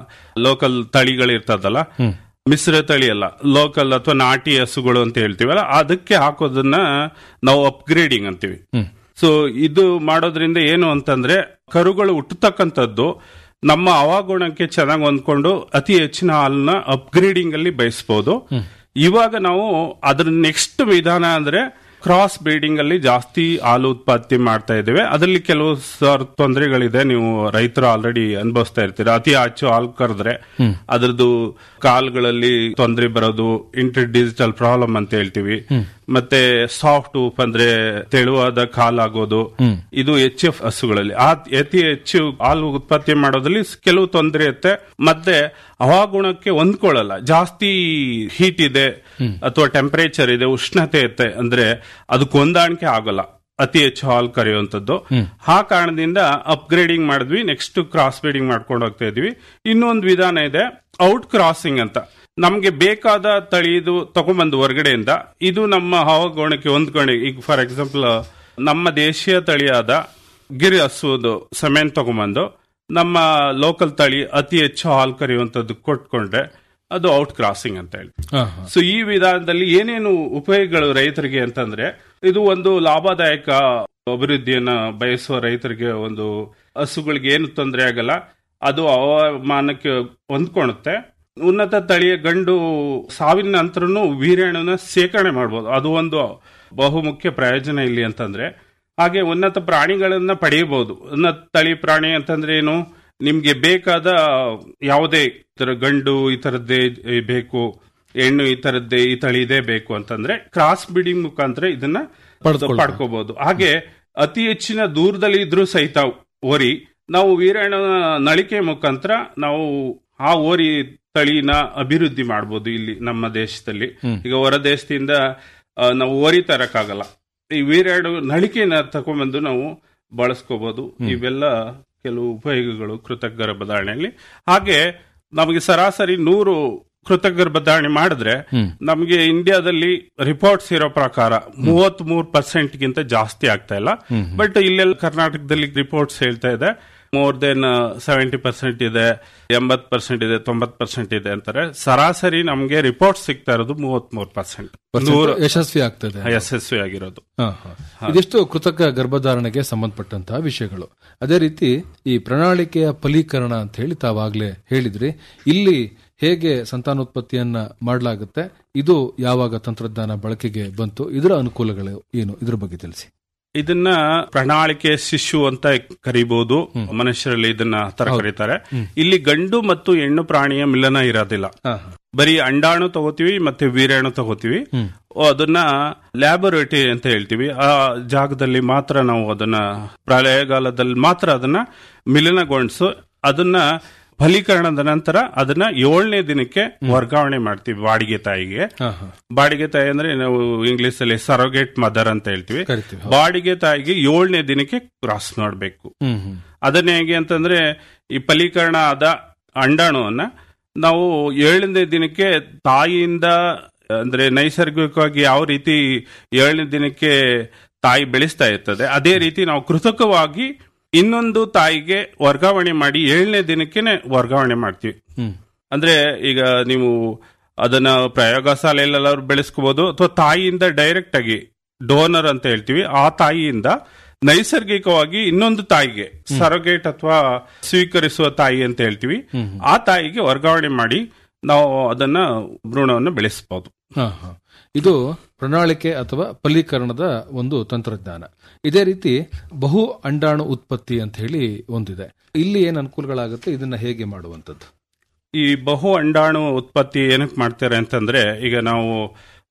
ಲೋಕಲ್ ತಳಿಗಳಿರ್ತದಲ್ಲ ಮಿಶ್ರ ತಳಿ ಅಲ್ಲ ಲೋಕಲ್ ಅಥವಾ ನಾಟಿ ಹಸುಗಳು ಅಂತ ಹೇಳ್ತೀವಲ್ಲ ಅದಕ್ಕೆ ಹಾಕೋದನ್ನ ನಾವು ಅಪ್ಗ್ರೇಡಿಂಗ್ ಅಂತೀವಿ ಸೊ ಇದು ಮಾಡೋದ್ರಿಂದ ಏನು ಅಂತಂದ್ರೆ ಕರುಗಳು ಹುಟ್ಟತಕ್ಕಂಥದ್ದು ನಮ್ಮ ಹವಾಗುಣಕ್ಕೆ ಚೆನ್ನಾಗಿ ಹೊಂದ್ಕೊಂಡು ಅತಿ ಹೆಚ್ಚಿನ ಹಾಲನ್ನ ಅಪ್ಗ್ರೇಡಿಂಗ್ ಅಲ್ಲಿ ಬಯಸ್ಬೋದು ಇವಾಗ ನಾವು ಅದ್ರ ನೆಕ್ಸ್ಟ್ ವಿಧಾನ ಅಂದ್ರೆ ಕ್ರಾಸ್ ಬ್ರೀಡಿಂಗ್ ಅಲ್ಲಿ ಜಾಸ್ತಿ ಹಾಲು ಉತ್ಪತ್ತಿ ಮಾಡ್ತಾ ಇದ್ದೇವೆ ಅದರಲ್ಲಿ ಕೆಲವು ಸರ್ ತೊಂದರೆಗಳಿದೆ ನೀವು ರೈತರು ಆಲ್ರೆಡಿ ಅನುಭವಿಸ್ತಾ ಇರ್ತೀರ ಅತಿ ಹೆಚ್ಚು ಹಾಲು ಕರೆದ್ರೆ ಅದ್ರದ್ದು ಕಾಲ್ಗಳಲ್ಲಿ ತೊಂದರೆ ಬರೋದು ಇಂಟರ್ ಡಿಜಿಟಲ್ ಪ್ರಾಬ್ಲಮ್ ಅಂತ ಹೇಳ್ತೀವಿ ಮತ್ತೆ ಸಾಫ್ಟ್ ಉಪ್ ಅಂದ್ರೆ ತೆಳುವಾದ ಕಾಲಾಗೋದು ಇದು ಎಚ್ ಎಫ್ ಹಸುಗಳಲ್ಲಿ ಆ ಅತಿ ಹೆಚ್ಚು ಹಾಲು ಉತ್ಪತ್ತಿ ಮಾಡೋದ್ರಲ್ಲಿ ಕೆಲವು ತೊಂದರೆ ಇರುತ್ತೆ ಮತ್ತೆ ಹವಾಗುಣಕ್ಕೆ ಹೊಂದ್ಕೊಳ್ಳಲ್ಲ ಜಾಸ್ತಿ ಹೀಟ್ ಇದೆ ಅಥವಾ ಟೆಂಪರೇಚರ್ ಇದೆ ಉಷ್ಣತೆ ಇರುತ್ತೆ ಅಂದ್ರೆ ಅದಕ್ಕೆ ಹೊಂದಾಣಿಕೆ ಆಗಲ್ಲ ಅತಿ ಹೆಚ್ಚು ಹಾಲು ಕರೆಯುವಂತದ್ದು ಆ ಕಾರಣದಿಂದ ಅಪ್ಗ್ರೇಡಿಂಗ್ ಮಾಡಿದ್ವಿ ನೆಕ್ಸ್ಟ್ ಕ್ರಾಸ್ ಬ್ರೀಡಿಂಗ್ ಮಾಡ್ಕೊಂಡು ಹೋಗ್ತಾ ಇದ್ವಿ ಇನ್ನೊಂದು ವಿಧಾನ ಇದೆ ಔಟ್ ಕ್ರಾಸಿಂಗ್ ಅಂತ ನಮ್ಗೆ ಬೇಕಾದ ತಳಿದು ತಗೊಂಬಂದು ಹೊರಗಡೆಯಿಂದ ಇದು ನಮ್ಮ ಹವಾಗುಣಕ್ಕೆ ಹೊಂದ್ಕೊಂಡು ಈಗ ಫಾರ್ ಎಕ್ಸಾಂಪಲ್ ನಮ್ಮ ದೇಶೀಯ ತಳಿಯಾದ ಗಿರಿ ಹಸುವುದು ಸಮೇನ್ ತಗೊಂಬಂದು ನಮ್ಮ ಲೋಕಲ್ ತಳಿ ಅತಿ ಹೆಚ್ಚು ಹಾಲು ಕರೆಯುವಂತದ್ದು ಕೊಟ್ಕೊಂಡ್ರೆ ಅದು ಔಟ್ ಕ್ರಾಸಿಂಗ್ ಅಂತ ಹೇಳಿ ಹಾ, ಹಾ. ಸೊ ಈ ವಿಧಾನದಲ್ಲಿ ಏನೇನು ಉಪಯೋಗಗಳು ರೈತರಿಗೆ ಅಂತಂದ್ರೆ ಇದು ಒಂದು ಲಾಭದಾಯಕ ಅಭಿವೃದ್ಧಿಯನ್ನ ಬಯಸುವ ರೈತರಿಗೆ ಒಂದು ಹಸುಗಳಿಗೆ ಏನು ತೊಂದರೆ ಆಗಲ್ಲ ಅದು ಹವಾಮಾನಕ್ಕೆ ಹೊಂದ್ಕೊಳುತ್ತೆ ಉನ್ನತ ತಳಿಯ ಗಂಡು ಸಾವಿನ ನಂತರನು ವೀರ್ಯಾಣುನ ಸೇಕರಣೆ ಮಾಡಬಹುದು ಅದು ಒಂದು ಬಹುಮುಖ್ಯ ಪ್ರಯೋಜನ ಇಲ್ಲಿ ಅಂತಂದ್ರೆ ಹಾಗೆ ಉನ್ನತ ಪ್ರಾಣಿಗಳನ್ನ ಪಡೆಯಬಹುದು ಉನ್ನತ ತಳಿ ಪ್ರಾಣಿ ಅಂತಂದ್ರೆ ಏನು ನಿಮ್ಗೆ ಬೇಕಾದ ಯಾವುದೇ ತರ ಗಂಡು ಈ ತರದ್ದೇ ಬೇಕು ಹೆಣ್ಣು ಈ ತರದ್ದೇ ಈ ತಳಿ ಇದೇ ಬೇಕು ಅಂತಂದ್ರೆ ಕ್ರಾಸ್ ಬ್ರೀಡಿಂಗ್ ಮುಖಾಂತರ ಇದನ್ನ ಪಡ್ಕೊಳ್ಬೋದು. ಪಡ್ಕೋಬಹುದು ಹಾಗೆ ಅತಿ ಹೆಚ್ಚಿನ ದೂರದಲ್ಲಿ ಇದ್ರೂ ಸಹಿತ ಓರಿ ನಾವು ವೀರಾಣು ನಳಿಕೆ ಮುಖಾಂತರ ನಾವು ಆ ಓರಿ ತಳಿನ ಅಭಿವೃದ್ಧಿ ಮಾಡಬಹುದು ಇಲ್ಲಿ ನಮ್ಮ ದೇಶದಲ್ಲಿ ಈಗ ಹೊರ ದೇಶದಿಂದ ಆ, ನಾವು ಓರಿ ತರಕ್ಕಾಗಲ್ಲ ಈ ವೀರಾಣು ನಳಿಕೆನ ತಗೊಂಡ್ಬಂದು ನಾವು ಬಳಸ್ಕೋಬಹುದು ಇವೆಲ್ಲ ಕೆಲವು ಉಪಯೋಗಗಳು ಕೃತಕ ಗರ್ಭಧಾರಣೆಯಲ್ಲಿ ಹಾಗೆ ನಮಗೆ ಸರಾಸರಿ ನೂರು ಕೃತಕ ಗರ್ಭಧಾರಣೆ ಮಾಡಿದ್ರೆ ನಮಗೆ ಇಂಡಿಯಾದಲ್ಲಿ ರಿಪೋರ್ಟ್ಸ್ ಇರೋ ಪ್ರಕಾರ ಮೂವತ್ತ್ ಮೂರು ಪರ್ಸೆಂಟ್ ಗಿಂತ ಜಾಸ್ತಿ ಆಗ್ತಾ ಇಲ್ಲ ಬಟ್ ಇಲ್ಲೆಲ್ಲ ಕರ್ನಾಟಕದಲ್ಲಿ ರಿಪೋರ್ಟ್ಸ್ ಹೇಳ್ತಾ ಇದೆ ಮೋರ್ ದೆನ್ ಸೆವೆಂಟಿ ಪರ್ಸೆಂಟ್ ಇದೆ ಎಂಬತ್ ಪರ್ಸೆಂಟ್ ಇದೆ ತೊಂಬತ್ ಪರ್ಸೆಂಟ್ ಇದೆ ಅಂತಾರೆ ಸರಾಸರಿ ನಮಗೆ ರಿಪೋರ್ಟ್ ಸಿಗ್ತಾ ಇರೋದು ಮೂವತ್ತ್ ಮೂರು ಪರ್ಸೆಂಟ್ ನೂರು ಯಶಸ್ವಿ ಆಗ್ತದೆ ಯಶಸ್ವಿ ಆಗಿರೋದು ಹಾ, ಹಾ. ಇದಿಷ್ಟು ಕೃತಕ ಗರ್ಭಧಾರಣೆಗೆ ಸಂಬಂಧಪಟ್ಟಂತಹ ವಿಷಯಗಳು ಅದೇ ರೀತಿ ಈ ಪ್ರಣಾಳಿಕೆಯ ಫಲೀಕರಣ ಅಂತ ಹೇಳಿ ತಾವಾಗ್ಲೇ ಹೇಳಿದ್ರಿ ಇಲ್ಲಿ ಹೇಗೆ ಸಂತಾನೋತ್ಪತ್ತಿಯನ್ನ ಮಾಡಲಾಗುತ್ತೆ ಇದು ಯಾವಾಗ ತಂತ್ರಜ್ಞಾನ ಬಳಕೆಗೆ ಬಂತು ಇದರ ಅನುಕೂಲಗಳು ಏನು ಇದ್ರ ಬಗ್ಗೆ ತಿಳಿಸಿ ಇದನ್ನ ಪ್ರಣಾಳಿಕೆ ಶಿಶು ಅಂತ ಕರಿಬಹುದು ಮನುಷ್ಯರಲ್ಲಿ ಇದನ್ನ ತರ ಕರೀತಾರೆ ಇಲ್ಲಿ ಗಂಡು ಮತ್ತು ಹೆಣ್ಣು ಪ್ರಾಣಿಯ ಮಿಲನ ಇರೋದಿಲ್ಲ ಬರೀ ಅಂಡಾಣು ತಗೋತೀವಿ ಮತ್ತೆ ವೀರ್ಯಾಣು ತಗೋತೀವಿ ಅದನ್ನ ಲ್ಯಾಬೊರೇಟರಿ ಅಂತ ಹೇಳ್ತೀವಿ ಆ ಜಾಗದಲ್ಲಿ ಮಾತ್ರ ನಾವು ಅದನ್ನ ಪ್ರಳಯಗಾಲದಲ್ಲಿ ಮಾತ್ರ ಅದನ್ನ ಮಿಲನಗೊಳಿಸು ಅದನ್ನ ಫಲೀಕರಣದ ನಂತರ ಅದನ್ನ ಏಳನೇ ದಿನಕ್ಕೆ ವರ್ಗಾವಣೆ ಮಾಡ್ತೀವಿ ಬಾಡಿಗೆ ತಾಯಿಗೆ ಹಾ, ಹಾ. ಬಾಡಿಗೆ ತಾಯಿ ಅಂದ್ರೆ ನಾವು ಇಂಗ್ಲಿಷ್ ಅಲ್ಲಿ ಸರೋಗೇಟ್ ಮದರ್ ಅಂತ ಹೇಳ್ತೀವಿ ಕರಿತೀವಿ. ಬಾಡಿಗೆ ತಾಯಿಗೆ ಏಳನೇ ದಿನಕ್ಕೆ ಕ್ರಾಸ್ ಮಾಡಬೇಕು ಹ್ಮ್ ಹ್ಮ್ ಅದನ್ನ ಹೇಗೆ ಅಂತಂದ್ರೆ ಈ ಫಲೀಕರಣ ಆದ ಅಂಡಾಣುವನ್ನ ನಾವು ಏಳನೇ ದಿನಕ್ಕೆ ತಾಯಿಯಿಂದ ಅಂದ್ರೆ ನೈಸರ್ಗಿಕವಾಗಿ ಯಾವ ರೀತಿ ಏಳನೇ ದಿನಕ್ಕೆ ತಾಯಿ ಬೆಳೆಸ್ತಾ ಇರ್ತದೆ ಅದೇ ರೀತಿ ನಾವು ಕೃತಕವಾಗಿ ಇನ್ನೊಂದು ತಾಯಿಗೆ ವರ್ಗಾವಣೆ ಮಾಡಿ ಏಳನೇ ದಿನಕ್ಕೆನೆ ವರ್ಗಾವಣೆ ಮಾಡ್ತೀವಿ ಹ್ಮ್ ಅಂದ್ರೆ ಈಗ ನೀವು ಅದನ್ನ ಪ್ರಯೋಗ ಶಾಲೆಯಲ್ಲೆಲ್ಲ ಬೆಳೆಸ್ಕೋಬಹುದು ಅಥವಾ ತಾಯಿಯಿಂದ ಡೈರೆಕ್ಟ್ ಆಗಿ ಡೋನರ್ ಅಂತ ಹೇಳ್ತೀವಿ ಆ ತಾಯಿಯಿಂದ ನೈಸರ್ಗಿಕವಾಗಿ ಇನ್ನೊಂದು ತಾಯಿಗೆ ಸರೋಗೇಟ್ ಅಥವಾ ಸ್ವೀಕರಿಸುವ ತಾಯಿ ಅಂತ ಹೇಳ್ತೀವಿ ಆ ತಾಯಿಗೆ ವರ್ಗಾವಣೆ ಮಾಡಿ ನಾವು ಅದನ್ನ ಭ್ರೂಣವನ್ನು ಬೆಳೆಸಬಹುದು ಹಾ, ಹಾ. ಇದು ಪ್ರಣಾಳಿಕೆ ಅಥವಾ ಫಲೀಕರಣದ ಒಂದು ತಂತ್ರಜ್ಞಾನ ಇದೇ ರೀತಿ ಬಹು ಅಂಡಾಣು ಉತ್ಪತ್ತಿ ಅಂತ ಹೇಳಿ ಒಂದಿದೆ ಇಲ್ಲಿ ಏನ್ ಅನುಕೂಲಗಳಾಗುತ್ತೆ ಇದನ್ನ ಹೇಗೆ ಮಾಡುವಂತದ್ದು ಈ ಬಹು ಅಂಡಾಣು ಉತ್ಪತ್ತಿ ಏನಕ್ಕೆ ಮಾಡ್ತಾರೆ ಅಂತಂದ್ರೆ ಈಗ ನಾವು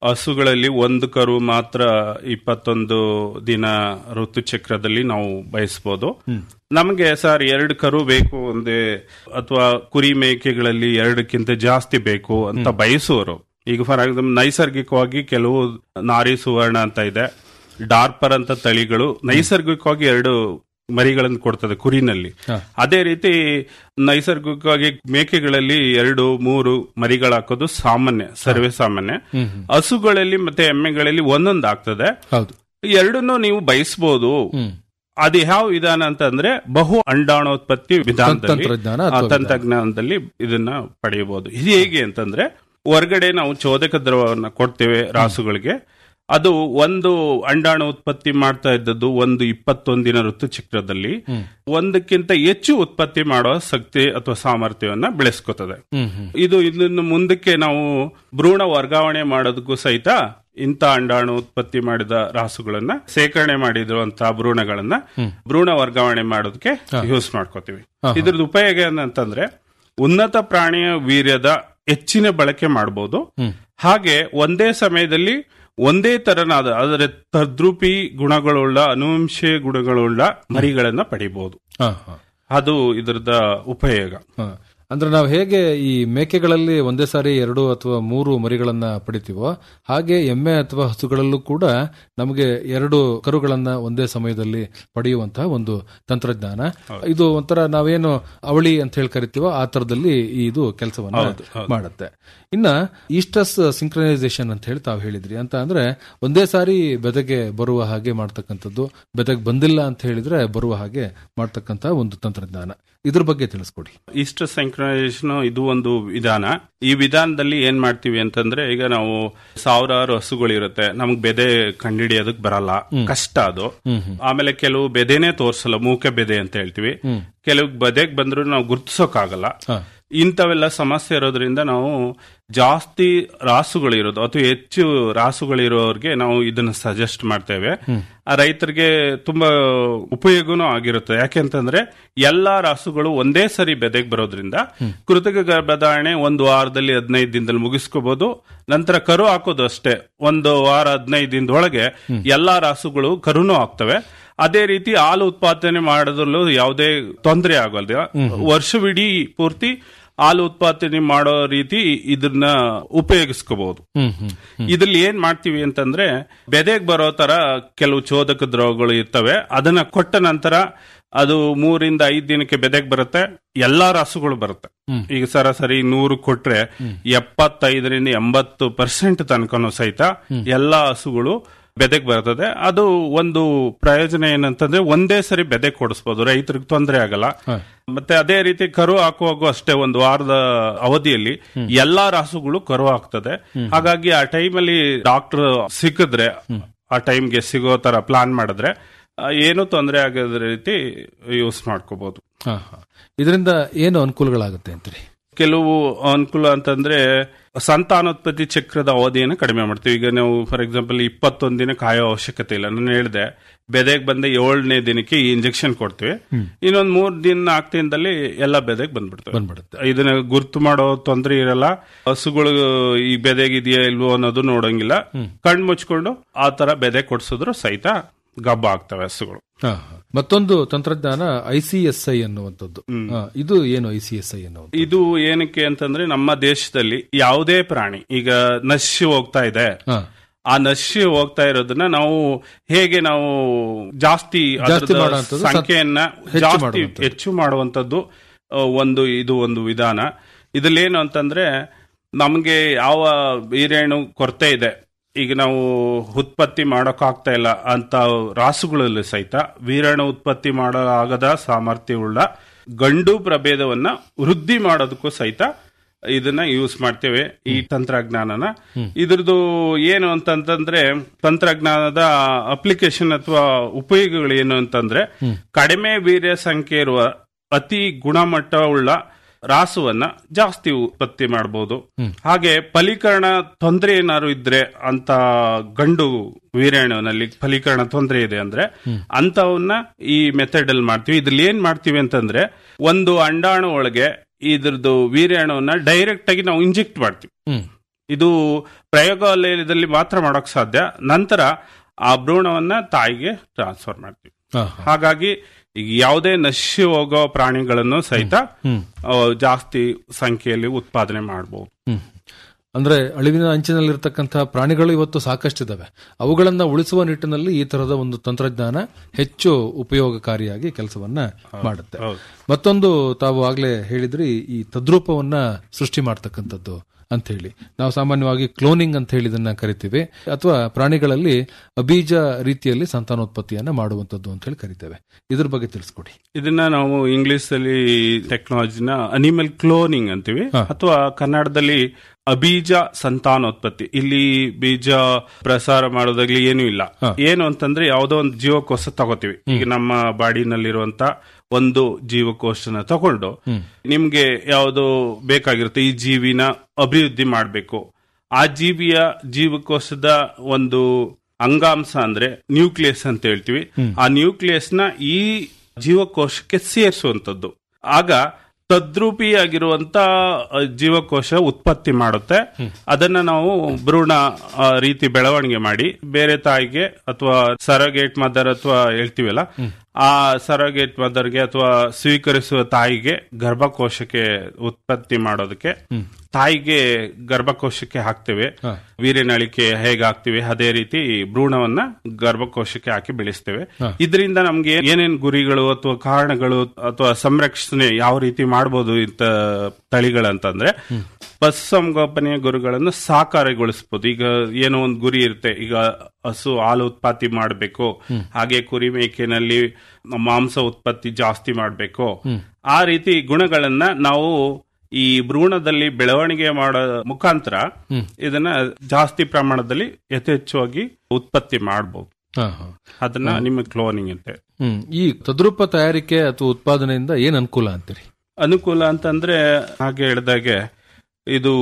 ಹಸುಗಳಲ್ಲಿ ಒಂದು ಕರು ಮಾತ್ರ ಇಪ್ಪತ್ತೊಂದು ದಿನ ಋತುಚಕ್ರದಲ್ಲಿ ನಾವು ಬಯಸ್ಬೋದು ನಮಗೆ ಸರ್ ಎರಡು ಕರು ಬೇಕು ಒಂದೇ ಅಥವಾ ಕುರಿ ಮೇಕೆಗಳಲ್ಲಿ ಎರಡಕ್ಕಿಂತ ಜಾಸ್ತಿ ಬೇಕು ಅಂತ ಬಯಸುವರು ಈಗ ಫಾರ್ ಎಕ್ಸಾಂಪಲ್ ನೈಸರ್ಗಿಕವಾಗಿ ಕೆಲವು ನಾರಿ ಸುವರ್ಣ ಅಂತ ಇದೆ ಡಾರ್ಪರ್ ಅಂತ ತಳಿಗಳು ನೈಸರ್ಗಿಕವಾಗಿ ಎರಡು ಮರಿಗಳನ್ನು ಕೊಡ್ತದೆ ಕುರಿನಲ್ಲಿ ಅದೇ ರೀತಿ ನೈಸರ್ಗಿಕವಾಗಿ ಮೇಕೆಗಳಲ್ಲಿ ಎರಡು ಮೂರು ಮರಿಗಳು ಹಾಕೋದು ಸಾಮಾನ್ಯ ಸರ್ವೇ ಸಾಮಾನ್ಯ ಹಸುಗಳಲ್ಲಿ ಮತ್ತೆ ಎಮ್ಮೆಗಳಲ್ಲಿ ಒಂದೊಂದು ಆಗ್ತದೆ ಹೌದು ಎರಡನ್ನೂ ನೀವು ಬಯಸ್ಬೋದು ಅದು ಯಾವ ವಿಧಾನ ಅಂತಂದ್ರೆ ಬಹು ಅಂಡಾಣೋತ್ಪತ್ತಿ ವಿಧಾನದಲ್ಲಿ ತಂತ್ರಜ್ಞಾನ ಆ, ಅಥವಾ ತಂತ್ರಜ್ಞಾನದಲ್ಲಿ ಇದನ್ನ ಪಡೆಯಬಹುದು ಇದು ಹೇಗೆ ಅಂತಂದ್ರೆ ಹೊರಗಡೆ ನಾವು ಚೋದಕ ದ್ರವವನ್ನು ಕೊಡ್ತೇವೆ ರಾಸುಗಳಿಗೆ ಅದು ಒಂದು ಅಂಡಾಣು ಉತ್ಪತ್ತಿ ಮಾಡ್ತಾ ಇದ್ದದ್ದು ಒಂದು ಇಪ್ಪತ್ತೊಂದಿನ ಋತುಚಕ್ರದಲ್ಲಿ ಒಂದಕ್ಕಿಂತ ಹೆಚ್ಚು ಉತ್ಪತ್ತಿ ಮಾಡೋ ಶಕ್ತಿ ಅಥವಾ ಸಾಮರ್ಥ್ಯವನ್ನ ಬೆಳೆಸ್ಕೊತದೆ ಇದು ಇದನ್ನು ಮುಂದಕ್ಕೆ ನಾವು ಭ್ರೂಣ ವರ್ಗಾವಣೆ ಮಾಡೋದಕ್ಕೂ ಸಹಿತ ಇಂಥ ಅಂಡಾಣು ಉತ್ಪತ್ತಿ ಮಾಡಿದ ರಾಸುಗಳನ್ನ ಸೇಕರಣೆ ಮಾಡಿರುವಂತಹ ಭ್ರೂಣಗಳನ್ನ ಭ್ರೂಣ ವರ್ಗಾವಣೆ ಮಾಡೋದಕ್ಕೆ ಯೂಸ್ ಮಾಡ್ಕೋತೀವಿ ಇದ್ರದ್ದು ಉಪಯೋಗ ಏನಂತಂದ್ರೆ ಉನ್ನತ ಪ್ರಾಣಿಯ ವೀರ್ಯದ ಹೆಚ್ಚಿನ ಬಳಕೆ ಮಾಡಬಹುದು ಹಾಗೆ ಒಂದೇ ಸಮಯದಲ್ಲಿ ಒಂದೇ ತರನಾದ ಅದರ ತದ್ರೂಪಿ ಗುಣಗಳುಳ್ಳ ಅನುವಂಶೀಯ ಗುಣಗಳುಳ್ಳ ಮರಿಗಳನ್ನ ಪಡಿಬಹುದು ಹಾ, ಹಾ, ಅದು ಇದರದ ಉಪಯೋಗ ಹಾ. ಅಂದ್ರೆ ನಾವು ಹೇಗೆ ಈ ಮೇಕೆಗಳಲ್ಲಿ ಒಂದೇ ಸಾರಿ ಎರಡು ಅಥವಾ ಮೂರು ಮರಿಗಳನ್ನ ಪಡಿತೀವೋ ಹಾಗೆ ಎಮ್ಮೆ ಅಥವಾ ಹಸುಗಳಲ್ಲೂ ಕೂಡ ನಮಗೆ ಎರಡು ಕರುಗಳನ್ನ ಒಂದೇ ಸಮಯದಲ್ಲಿ ಪಡೆಯುವಂತಹ ಒಂದು ತಂತ್ರಜ್ಞಾನ ಇದು ಒಂಥರ ನಾವೇನು ಅವಳಿ ಅಂತ ಹೇಳಿ ಕರಿತೀವೋ ಆ ತರದಲ್ಲಿ ಇದು ಕೆಲಸವನ್ನ ಮಾಡುತ್ತೆ ಇನ್ನ ಈಸ್ಟಸ್ ಸಿಂಕ್ರನೈಸೇಷನ್ ಅಂತ ಹೇಳಿ ತಾವು ಹೇಳಿದ್ರಿ ಅಂತ ಅಂದ್ರೆ ಒಂದೇ ಸಾರಿ ಬೆದಗೆ ಬರುವ ಹಾಗೆ ಮಾಡ್ತಕ್ಕಂಥದ್ದು ಬೆದಗೆ ಬಂದಿಲ್ಲ ಅಂತ ಹೇಳಿದ್ರೆ ಬರುವ ಹಾಗೆ ಮಾಡ್ತಕ್ಕಂಥ ಒಂದು ತಂತ್ರಜ್ಞಾನ ಇದ್ರ ಬಗ್ಗೆ ತಿಳಿಸ್ಕೊಡಿ ಇಷ್ಟ ಸಿಂಕ್ರನೈಸೇಷನ್ ಇದು ಒಂದು ವಿಧಾನ ಈ ವಿಧಾನದಲ್ಲಿ ಏನ್ ಮಾಡ್ತೀವಿ ಅಂತಂದ್ರೆ ಈಗ ನಾವು ಸಾವಿರಾರು ಹಸುಗಳಿರುತ್ತೆ ನಮ್ಗೆ ಬೆದೆ ಕಂಡಿಡಿಯೋದಕ್ ಬರಲ್ಲ ಕಷ್ಟ ಅದು ಆಮೇಲೆ ಕೆಲವು ಬೆದೆನೆ ತೋರ್ಸಲ್ಲ ಮೂಕೆ ಬೆದೆ ಅಂತ ಹೇಳ್ತೀವಿ ಕೆಲವು ಬೆದೆಗ್ ಬಂದ್ರು ನಾವು ಗುರ್ತಿಸೋಕಾಗಲ್ಲ ಇಂಥವೆಲ್ಲ ಸಮಸ್ಯೆ ಇರೋದ್ರಿಂದ ನಾವು ಜಾಸ್ತಿ ರಾಸುಗಳಿರೋದು ಅಥವಾ ಹೆಚ್ಚು ರಾಸುಗಳಿರೋರಿಗೆ ನಾವು ಇದನ್ನ ಸಜೆಸ್ಟ್ ಮಾಡ್ತೇವೆ ಆ ರೈತರಿಗೆ ತುಂಬಾ ಉಪಯೋಗನೂ ಆಗಿರುತ್ತೆ ಯಾಕೆಂತಂದ್ರೆ ಎಲ್ಲಾ ರಾಸುಗಳು ಒಂದೇ ಸರಿ ಬೆದೆಗೆ ಬರೋದ್ರಿಂದ ಕೃತಕ ಗರ್ಭಧಾರಣೆ ಒಂದು ವಾರದಲ್ಲಿ ಹದಿನೈದು ದಿನದಲ್ಲಿ ಮುಗಿಸ್ಕೋಬಹುದು ನಂತರ ಕರು ಹಾಕೋದು ಅಷ್ಟೇ ಒಂದು ವಾರ ಹದಿನೈದು ದಿನದೊಳಗೆ ಎಲ್ಲಾ ರಾಸುಗಳು ಕರುನೂ ಆಗ್ತವೆ ಅದೇ ರೀತಿ ಹಾಲು ಉತ್ಪಾದನೆ ಮಾಡೋದ್ರಲ್ಲೂ ಯಾವುದೇ ತೊಂದರೆ ಆಗೋಲ್ಲ ವರ್ಷವಿಡೀ ಪೂರ್ತಿ ಹಾಲು ಉತ್ಪಾದನೆ ಮಾಡೋ ರೀತಿ ಇದನ್ನ ಉಪಯೋಗಿಸ್ಕೋಬಹುದು ಇದ್ರಲ್ಲಿ ಏನ್ ಮಾಡ್ತೀವಿ ಅಂತಂದ್ರೆ ಬೆದೆಗ್ ಬರೋ ತರ ಕೆಲವು ಚೋದಕ ದ್ರವಗಳು ಇರ್ತವೆ ಅದನ್ನ ಕೊಟ್ಟ ನಂತರ ಅದು ಮೂರಿಂದ ಐದ್ ದಿನಕ್ಕೆ ಬೆದೆಗ್ ಬರುತ್ತೆ ಎಲ್ಲಾ ರಾಸುಗಳು ಬರುತ್ತೆ ಈಗ ಸರಾಸರಿ ನೂರು ಕೊಟ್ರೆ ಎಪ್ಪತ್ತೈದರಿಂದ ಎಂಬತ್ತು ಪರ್ಸೆಂಟ್ ತನಕನೂ ಸಹಿತ ಎಲ್ಲಾ ಹಸುಗಳು ಬೆದೆಗ್ ಬರ್ತದೆ ಅದು ಒಂದು ಪ್ರಯೋಜನ ಏನಂತಂದ್ರೆ ಒಂದೇ ಸರಿ ಬೆದೆ ಕೊಡಿಸ್ಬೋದು ರೈತರಿಗೆ ತೊಂದರೆ ಆಗಲ್ಲ ಮತ್ತೆ ಅದೇ ರೀತಿ ಕರು ಹಾಕುವಾಗೂ ಅಷ್ಟೇ ಒಂದು ವಾರದ ಅವಧಿಯಲ್ಲಿ ಎಲ್ಲಾ ರಾಸುಗಳು ಕರು ಹಾಕ್ತದೆ ಹಾಗಾಗಿ ಆ ಟೈಮಲ್ಲಿ ಡಾಕ್ಟರ್ ಸಿಕ್ಕಿದ್ರೆ ಆ ಟೈಮ್ಗೆ ಸಿಗೋ ತರ ಪ್ಲಾನ್ ಮಾಡಿದ್ರೆ ಆ, ಏನೂ ತೊಂದರೆ ಆಗದ ರೀತಿ ಯೂಸ್ ಮಾಡ್ಕೋಬಹುದು ಹಾ, ಹಾ. ಇದರಿಂದ ಏನು ಅನುಕೂಲಗಳಾಗುತ್ತೆ ಅಂತೀರಿ ಕೆಲವು ಅನುಕೂಲ ಅಂತಂದ್ರೆ ಸಂತಾನೋತ್ಪತ್ತಿ ಚಕ್ರದ ಅವಧಿಯನ್ನು ಕಡಿಮೆ ಮಾಡ್ತೀವಿ ಈಗ ನಾವು ಫಾರ್ ಎಕ್ಸಾಂಪಲ್ ಇಪ್ಪತ್ತೊಂದು ದಿನ ಕಾಯೋ ಅವಶ್ಯಕತೆ ಇಲ್ಲ ನಾನು ಹೇಳಿದೆ ಬೆದೆಗೆ ಬಂದ ಏಳನೇ ದಿನಕ್ಕೆ ಈ ಇಂಜೆಕ್ಷನ್ ಕೊಡ್ತೀವಿ ಇನ್ನೊಂದ್ ಮೂರ್ ದಿನ ನಾಲ್ಕು ದಿನದಲ್ಲಿ ಎಲ್ಲ ಬೆದೆಗೆ ಬಂದ್ಬಿಡ್ತವೆ ಬಂದ್ಬಿಡುತ್ತೆ ಇದನ್ನ ಗುರ್ತು ಮಾಡೋ ತೊಂದರೆ ಇರಲ್ಲ ಹಸುಗಳು ಈ ಬೆದೆಗಿದೆಯಾ ಇಲ್ವೋ ಅನ್ನೋದು ನೋಡಂಗಿಲ್ಲ ಕಣ್ ಮುಚ್ಕೊಂಡು ಆ ತರ ಬೆದೆ ಕೊಡ್ಸಿದ್ರು ಸಹಿತ ಗಬ್ಬ ಆಗ್ತವೆ ಹಸುಗಳು ಹಾ, ಹಾ. ಮತ್ತೊಂದು ತಂತ್ರಜ್ಞಾನ ಐ ಸಿ ಎಸ್ ಐ ಅನ್ನುವಂಥದ್ದು ಹಾ, ಇದು ಏನು ಐ ಸಿ ಎಸ್ ಐ ಅನ್ನುವಂಥದ್ದು ಇದು ಏನಕ್ಕೆ ಅಂತಂದ್ರೆ ನಮ್ಮ ದೇಶದಲ್ಲಿ ಯಾವುದೇ ಪ್ರಾಣಿ ಈಗ ನಶಿ ಹೋಗ್ತಾ ಇದೆ ಹಾ. ಆ ನಶಿ ಹೋಗ್ತಾ ಇರೋದನ್ನ ನಾವು ಹೇಗೆ ನಾವು ಜಾಸ್ತಿ ಜಾಸ್ತಿ ಅದ್ರದ್ದು ಮಾಡುವಂಥದ್ದು, ಸತ್- ಸಂಖ್ಯೆಯನ್ನ ಹೆಚ್ಚು ಜಾಸ್ತಿ ಮಾಡುವಂಥದ್ದು. ಹೆಚ್ಚು ಮಾಡುವಂತದ್ದು ಒಂದು ಇದು ಒಂದು ವಿಧಾನ ಇದ್ರಲ್ಲೇನು ಅಂತಂದ್ರೆ ನಮ್ಗೆ ಯಾವ ವೀರ್ಯಾಣು ಕೊರತೆ ಇದೆ ಈಗ ನಾವು ಉತ್ಪತ್ತಿ ಮಾಡೋಕ್ಕಾಗ್ತಾ ಇಲ್ಲ ಅಂತ ರಾಸುಗಳಲ್ಲಿ ಸಹಿತ ವೀರ್ಯಾಣು ಉತ್ಪತ್ತಿ ಮಾಡೋ ಆಗದ ಸಾಮರ್ಥ್ಯವುಳ್ಳ ಗಂಡು ಪ್ರಭೇದವನ್ನ ವೃದ್ಧಿ ಮಾಡೋದಕ್ಕೂ ಸಹಿತ ಇದನ್ನ ಯೂಸ್ ಮಾಡ್ತೇವೆ ಈ ತಂತ್ರಜ್ಞಾನನ ಇದ್ರದ್ದು ಏನು ಅಂತಂತಂದ್ರೆ ತಂತ್ರಜ್ಞಾನದ ಅಪ್ಲಿಕೇಶನ್ ಅಥವಾ ಉಪಯೋಗಗಳು ಏನು ಅಂತಂದ್ರೆ ಕಡಿಮೆ ವೀರ್ಯ ಸಂಖ್ಯೆ ಇರುವ ಅತಿ ಗುಣಮಟ್ಟವುಳ್ಳ ರಾಸುವನ್ನ ಜಾಸ್ತಿ ಉತ್ಪತ್ತಿ ಮಾಡಬಹುದು ಹಾಗೆ ಫಲೀಕರಣ ತೊಂದರೆ ಏನಾದ್ರು ಇದ್ರೆ ಅಂತ ಗಂಡು ವೀರ್ಯಾಣುವಿನಲ್ಲಿ ಫಲೀಕರಣ ತೊಂದರೆ ಇದೆ ಅಂದ್ರೆ ಅಂತವನ್ನ ಈ ಮೆಥಡ್ ಅಲ್ಲಿ ಮಾಡ್ತೀವಿ ಇದ್ರಲ್ಲಿ ಏನ್ ಮಾಡ್ತೀವಿ ಅಂತಂದ್ರೆ ಒಂದು ಅಂಡಾಣು ಒಳಗೆ ಇದ್ರದ್ದು ವೀರ್ಯಾಣುವನ್ನ ಡೈರೆಕ್ಟ್ ಆಗಿ ನಾವು ಇಂಜೆಕ್ಟ್ ಮಾಡ್ತೀವಿ ಹ್ಮ್ ಇದು ಪ್ರಯೋಗಾಲಯದಲ್ಲಿ ಮಾತ್ರ ಮಾಡೋಕ್ ಸಾಧ್ಯ ನಂತರ ಆ ಭ್ರೂಣವನ್ನ ತಾಯಿಗೆ ಟ್ರಾನ್ಸ್ಫರ್ ಮಾಡ್ತೀವಿ ಹಾ, ಹಾಗಾಗಿ ಈಗ ಯಾವುದೇ ನಶಿ ಹೋಗೋ ಪ್ರಾಣಿಗಳನ್ನು ಸಹಿತ ಆ, ಜಾಸ್ತಿ ಸಂಖ್ಯೆಯಲ್ಲಿ ಉತ್ಪಾದನೆ ಮಾಡಬಹುದು ಹ್ಮ್. ಅಂದ್ರೆ ಅಳಿವಿನ ಅಂಚಿನಲ್ಲಿರ್ತಕ್ಕಂತಹ ಪ್ರಾಣಿಗಳು ಇವತ್ತು ಸಾಕಷ್ಟಿದಾವೆ ಅವುಗಳನ್ನ ಉಳಿಸುವ ನಿಟ್ಟಿನಲ್ಲಿ ಈ ತರದ ಒಂದು ತಂತ್ರಜ್ಞಾನ ಹೆಚ್ಚು ಉಪಯೋಗಕಾರಿಯಾಗಿ ಕೆಲಸವನ್ನ ಮಾಡುತ್ತೆ ಮತ್ತೊಂದು ತಾವು ಆಗ್ಲೇ ಹೇಳಿದ್ರಿ ಈ ತದ್ರೂಪವನ್ನ ಸೃಷ್ಟಿ ಮಾಡ್ತಕ್ಕಂಥದ್ದು ಅಂತ ಹೇಳಿ ನಾವು ಸಾಮಾನ್ಯವಾಗಿ ಕ್ಲೋನಿಂಗ್ ಅಂತ ಹೇಳಿ ಇದನ್ನ ಕರಿತೀವಿ ಅಥವಾ ಪ್ರಾಣಿಗಳಲ್ಲಿ ಅಬೀಜ ರೀತಿಯಲ್ಲಿ ಸಂತಾನೋತ್ಪತ್ತಿಯನ್ನ ಮಾಡುವಂತದ್ದು ಅಂತ ಹೇಳಿ ಕರಿತೇವೆ ಇದ್ರ ಬಗ್ಗೆ ತಿಳಿಸ್ಕೊಡಿ ಇದನ್ನ ನಾವು ಇಂಗ್ಲಿಷ್ ಅಲ್ಲಿ ಟೆಕ್ನಾಲಜಿನ ಅನಿಮಲ್ ಕ್ಲೋನಿಂಗ್ ಅಂತೀವಿ ಅಥವಾ ಕನ್ನಡದಲ್ಲಿ ಅಬೀಜ ಸಂತಾನೋತ್ಪತ್ತಿ ಇಲ್ಲಿ ಬೀಜ ಪ್ರಸಾರ ಮಾಡೋದಾಗ್ಲಿ ಏನೂ ಇಲ್ಲ ಏನು ಅಂತಂದ್ರೆ ಯಾವುದೋ ಒಂದು ಜೀವಕೋಶ ತಗೋತೀವಿ ಈಗ ನಮ್ಮ ಬಾಡಿನಲ್ಲಿರುವಂತ ಒಂದು ಜೀವಕೋಶನ ತಗೊಂಡು ನಿಮ್ಗೆ ಯಾವುದು ಬೇಕಾಗಿರುತ್ತೆ ಈ ಜೀವಿನ ಅಭಿವೃದ್ಧಿ ಮಾಡಬೇಕು ಆ ಜೀವಿಯ ಜೀವಕೋಶದ ಒಂದು ಅಂಗಾಂಶ ಅಂದ್ರೆ ನ್ಯೂಕ್ಲಿಯಸ್ ಅಂತ ಹೇಳ್ತೀವಿ ಆ ನ್ಯೂಕ್ಲಿಯಸ್ ನ ಈ ಜೀವಕೋಶಕ್ಕೆ ಸೇರಿಸುವಂತದ್ದು ಆಗ ತದ್ರೂಪಿಯಾಗಿರುವಂತ ಆ, ಜೀವಕೋಶ ಉತ್ಪತ್ತಿ ಮಾಡುತ್ತೆ ಅದನ್ನ ನಾವು ಭ್ರೂಣ ಆ, ರೀತಿ ಬೆಳವಣಿಗೆ ಮಾಡಿ ಬೇರೆ ತಾಯಿಗೆ ಅಥವಾ ಸರಗೇಟ್ ಮದರ್ ಅಥವಾ ಹೇಳ್ತೀವಲ್ಲ ಆ ಸರಗೇಟ್ ಮದರ್ಗೆ ಅಥವಾ ಸ್ವೀಕರಿಸುವ ತಾಯಿಗೆ ಗರ್ಭಕೋಶಕ್ಕೆ ಉತ್ಪತ್ತಿ ಮಾಡೋದಕ್ಕೆ ತಾಯಿಗೆ ಗರ್ಭಕೋಶಕ್ಕೆ ಹಾಕ್ತೇವೆ ವೀರ್ಯನಳಿಕೆ ಹೇಗೆ ಹಾಕ್ತಿವಿ ಅದೇ ರೀತಿ ಭ್ರೂಣವನ್ನ ಗರ್ಭಕೋಶಕ್ಕೆ ಹಾಕಿ ಬೆಳೆಸ್ತೇವೆ ಇದರಿಂದ ನಮ್ಗೆ ಏನೇನ್ ಗುರಿಗಳು ಅಥವಾ ಕಾರಣಗಳು ಅಥವಾ ಸಂರಕ್ಷಣೆ ಯಾವ ರೀತಿ ಮಾಡಬಹುದು ಇಂತ ತಳಿಗಳಂತಂದ್ರೆ ಪಶುಸಂಗೋಪನೆಯ ಗುರುಗಳನ್ನು ಸಾಕಾರಗೊಳಿಸಬಹುದು ಈಗ ಏನೋ ಒಂದು ಗುರಿ ಇರುತ್ತೆ ಈಗ ಹಸು ಹಾಲು ಉತ್ಪತ್ತಿ ಮಾಡಬೇಕು ಹಾಗೆ ಕುರಿ ಮೇಕೆನಲ್ಲಿ ಮಾಂಸ ಉತ್ಪತ್ತಿ ಜಾಸ್ತಿ ಮಾಡಬೇಕು ಆ ರೀತಿ ಗುಣಗಳನ್ನ ನಾವು ಈ ಭ್ರೂಣದಲ್ಲಿ ಬೆಳವಣಿಗೆ ಮಾಡೋ ಮುಖಾಂತರ ಇದನ್ನ ಜಾಸ್ತಿ ಪ್ರಮಾಣದಲ್ಲಿ ಯಥೇಚ್ಛವಾಗಿ ಉತ್ಪತ್ತಿ ಮಾಡಬಹುದು ಹಾ, ಹಾ. ಅದನ್ನ ನಿಮ್ಮ ಕ್ಲೋನಿಂಗ್ ಅಂತೆ ಹ್ಮ್ ಈ ತದ್ರೂಪ ತಯಾರಿಕೆ ಅಥವಾ ಉತ್ಪಾದನೆಯಿಂದ ಏನ್ ಅನುಕೂಲ ಅಂತೀರಿ ಅನುಕೂಲ ಅಂತಂದ್ರೆ ಹಾಗೆ ಹೇಳಿದಾಗೆ ಇದು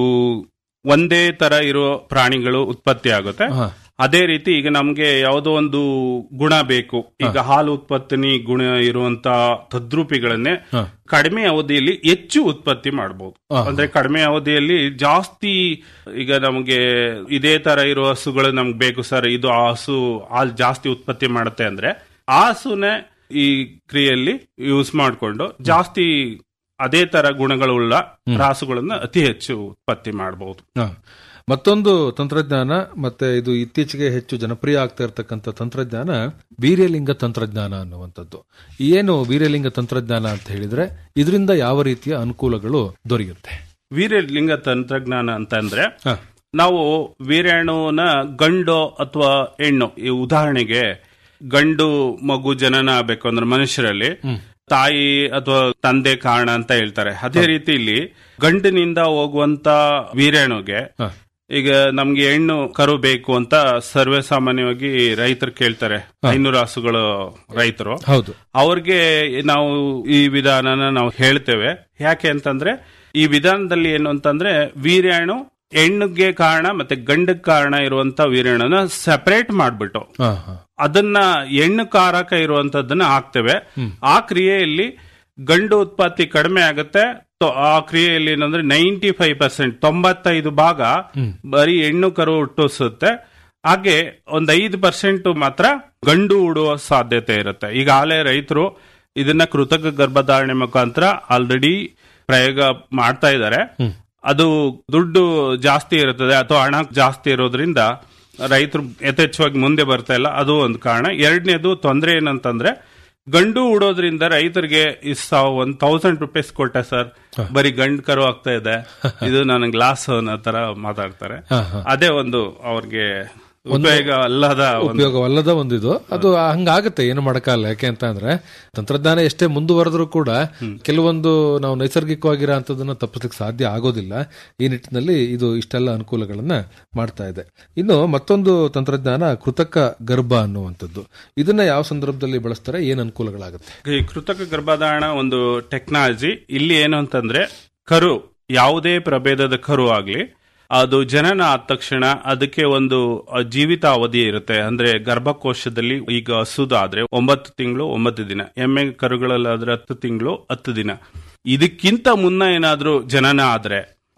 ಒಂದೇ ತರ ಇರೋ ಪ್ರಾಣಿಗಳು ಉತ್ಪತ್ತಿ ಆಗುತ್ತೆ ಅದೇ ರೀತಿ ಈಗ ನಮ್ಗೆ ಯಾವುದೋ ಒಂದು ಗುಣ ಬೇಕು ಈಗ ಹಾಲು ಉತ್ಪತ್ತಿ ಗುಣ ಇರುವಂತ ತದ್ರೂಪಿಗಳನ್ನೇ ಕಡಿಮೆ ಅವಧಿಯಲ್ಲಿ ಹೆಚ್ಚು ಉತ್ಪತ್ತಿ ಮಾಡಬಹುದು ಅಂದ್ರೆ ಕಡಿಮೆ ಅವಧಿಯಲ್ಲಿ ಜಾಸ್ತಿ ಈಗ ನಮಗೆ ಇದೇ ತರ ಇರೋ ಹಸುಗಳು ನಮ್ಗೆ ಬೇಕು ಸರ್ ಇದು ಆ ಹಸು ಹಾಲು ಜಾಸ್ತಿ ಉತ್ಪತ್ತಿ ಮಾಡುತ್ತೆ ಅಂದ್ರೆ ಆ ಹಸುನೇ ಈ ಕ್ರಿಯೆಯಲ್ಲಿ ಯೂಸ್ ಮಾಡಿಕೊಂಡು ಜಾಸ್ತಿ ಅದೇ ತರ ಗುಣಗಳುಳ್ಳ ರಾಸುಗಳನ್ನ ಅತಿ ಹೆಚ್ಚು ಉತ್ಪತ್ತಿ ಮಾಡಬಹುದು ಹಾ. ಮತ್ತೊಂದು ತಂತ್ರಜ್ಞಾನ ಮತ್ತೆ ಇದು ಇತ್ತೀಚೆಗೆ ಹೆಚ್ಚು ಜನಪ್ರಿಯ ಆಗ್ತಾ ಇರತಕ್ಕಂಥ ತಂತ್ರಜ್ಞಾನ ವೀರ್ಯಲಿಂಗ ತಂತ್ರಜ್ಞಾನ ಅನ್ನುವಂಥದ್ದು ಏನು ವೀರ್ಯಲಿಂಗ ತಂತ್ರಜ್ಞಾನ ಅಂತ ಹೇಳಿದ್ರೆ ಇದರಿಂದ ಯಾವ ರೀತಿಯ ಅನುಕೂಲಗಳು ದೊರೆಯುತ್ತೆ ವೀರ್ಯಲಿಂಗ ತಂತ್ರಜ್ಞಾನ ಅಂತ ಅಂದ್ರೆ ನಾವು ವೀರ್ಯಾಣುವನ್ನ ಗಂಡು ಅಥವಾ ಹೆಣ್ಣು ಈ ಉದಾಹರಣೆಗೆ ಗಂಡು ಮಗು ಜನನ ಆಗ್ಬೇಕು ಅಂದ್ರೆ ಮನುಷ್ಯರಲ್ಲಿ ತಾಯಿ ಅಥವಾ ತಂದೆ ಕಾರಣ ಅಂತ ಹೇಳ್ತಾರೆ ಅದೇ ರೀತಿ ಇಲ್ಲಿ ಗಂಡಿನಿಂದ ಹೋಗುವಂತ ವೀರ್ಯಾಣುಗೆ ಈಗ ನಮ್ಗೆ ಹೆಣ್ಣು ಕರು ಬೇಕು ಅಂತ ಸರ್ವೇ ಸಾಮಾನ್ಯವಾಗಿ ರೈತರು ಕೇಳ್ತಾರೆ ಐನೂರು ಹಸುಗಳು ರೈತರು ಹೌದು ಅವ್ರಿಗೆ ನಾವು ಈ ವಿಧಾನನ ನಾವು ಹೇಳ್ತೇವೆ ಯಾಕೆ ಅಂತಂದ್ರೆ ಈ ವಿಧಾನದಲ್ಲಿ ಏನು ಅಂತಂದ್ರೆ ವೀರ್ಯಾಣು ಹೆಣ್ಣಿಗೆ ಕಾರಣ ಮತ್ತೆ ಗಂಡಕ್ಕೆ ಕಾರಣ ಇರುವಂತ ವೀರ್ಯಾಣುನ ಸೆಪರೇಟ್ ಮಾಡ್ಬಿಟ್ಟು ಹಾ, ಹಾ. ಅದನ್ನ ಹೆಣ್ಣು ಕಾರಕ ಇರುವಂತದ್ದನ್ನ ಹಾಕ್ತೇವೆ ಆ ಕ್ರಿಯೆಯಲ್ಲಿ ಗಂಡು ಉತ್ಪತ್ತಿ ಕಡಿಮೆ ಆಗುತ್ತೆ ತೊ- ಆ ಕ್ರಿಯೆಯಲ್ಲಿ ಏನಂದ್ರೆ ನೈಂಟಿ ಫೈವ್ ಪರ್ಸೆಂಟ್ ತೊಂಬತ್ತೈದು ಭಾಗ ಬರೀ ಹೆಣ್ಣು ಕರು ಹುಟ್ಟಿಸುತ್ತೆ ಹಾಗೆ ಒಂದ್ ಐದು ಪರ್ಸೆಂಟ್ ಮಾತ್ರ ಗಂಡು ಉಡುವ ಸಾಧ್ಯತೆ ಇರುತ್ತೆ ಈಗಾಗಲೇ ರೈತರು ಇದನ್ನ ಕೃತಕ ಗರ್ಭಧಾರಣೆ ಮುಖಾಂತರ ಆಲ್ರೆಡಿ ಪ್ರಯೋಗ ಮಾಡ್ತಾ ಇದ್ದಾರೆ ಅದು ದುಡ್ಡು ಜಾಸ್ತಿ ಇರುತ್ತದೆ ಅಥವಾ ಹಣ ಜಾಸ್ತಿ ಇರೋದ್ರಿಂದ ರೈತರು ಯಥೇಚ್ಛವಾಗಿ ಮುಂದೆ ಬರ್ತಾ ಇಲ್ಲ ಅದು ಒಂದು ಕಾರಣ ಎರಡನೇದು ತೊಂದರೆ ಏನಂತಂದ್ರೆ ಗಂಡು ಉಡೋದ್ರಿಂದ ರೈತರಿಗೆ ಇಷ್ಟ ಒಂದ್ ತೌಸಂಡ್ ರುಪೀಸ್ ಕೊಟ್ಟೆ ಸರ್ ಬರೀ ಗಂಡು ಕರು ಆಗ್ತಾ ಇದೆ ಇದು ನನಗೆ ಲಾಸ್ ಅನ್ನೋ ತರ ಮಾತಾಡ್ತಾರೆ ಅದೇ ಒಂದು ಅವ್ರಿಗೆ ಉಪಯೋಗ ಅಲ್ಲದ ಒಂದು ಉಪಯೋಗವಲ್ಲದ ಒಂದಿದು ಅದು ಹಂಗಾಗತ್ತೆ ಏನು ಮಾಡಕ್ಕಾಗಲ್ಲ ಯಾಕೆ ಅಂತ ಅಂದ್ರೆ ತಂತ್ರಜ್ಞಾನ ಎಷ್ಟೇ ಮುಂದುವರೆದ್ರೂ ಕೂಡ ಕೆಲವೊಂದು ನಾವು ನೈಸರ್ಗಿಕವಾಗಿರೋ ಅಂತದನ್ನ ತಪ್ಪಿಸಲಿಕ್ಕೆ ಸಾಧ್ಯ ಆಗೋದಿಲ್ಲ ಈ ನಿಟ್ಟಿನಲ್ಲಿ ಇದು ಇಷ್ಟೆಲ್ಲ ಅನುಕೂಲಗಳನ್ನ ಮಾಡ್ತಾ ಇದೆ ಇನ್ನು ಮತ್ತೊಂದು ತಂತ್ರಜ್ಞಾನ ಕೃತಕ ಗರ್ಭ ಅನ್ನುವಂಥದ್ದು ಇದನ್ನ ಯಾವ ಸಂದರ್ಭದಲ್ಲಿ ಬಳಸ್ತಾರೆ ಏನ್ ಅನುಕೂಲಗಳಾಗುತ್ತೆ ಈ ಕೃತಕ ಗರ್ಭಧಾರಣ ಒಂದು ಟೆಕ್ನಾಲಜಿ ಇಲ್ಲಿ ಏನು ಅಂತಂದ್ರೆ ಕರು ಯಾವುದೇ ಪ್ರಭೇದದ ಕರು ಆಗ್ಲಿ ಅದು ಜನನ ಆದ ತಕ್ಷಣ ಅದಕ್ಕೆ ಒಂದು ಅ, ಜೀವಿತ ಅವಧಿ ಇರುತ್ತೆ ಅಂದ್ರೆ ಗರ್ಭಕೋಶದಲ್ಲಿ ಈಗ ಹಸುದಾದ್ರೆ ಒಂಬತ್ತು ತಿಂಗಳು ಒಂಬತ್ತು ದಿನ ಎಮ್ಮೆ ಕರುಗಳಲ್ಲಾದ್ರೆ ಹತ್ತು ತಿಂಗಳು ಹತ್ತು ದಿನ ಇದಕ್ಕಿಂತ ಮುನ್ನ ಏನಾದ್ರೂ ಜನನ ಆದ್ರೆ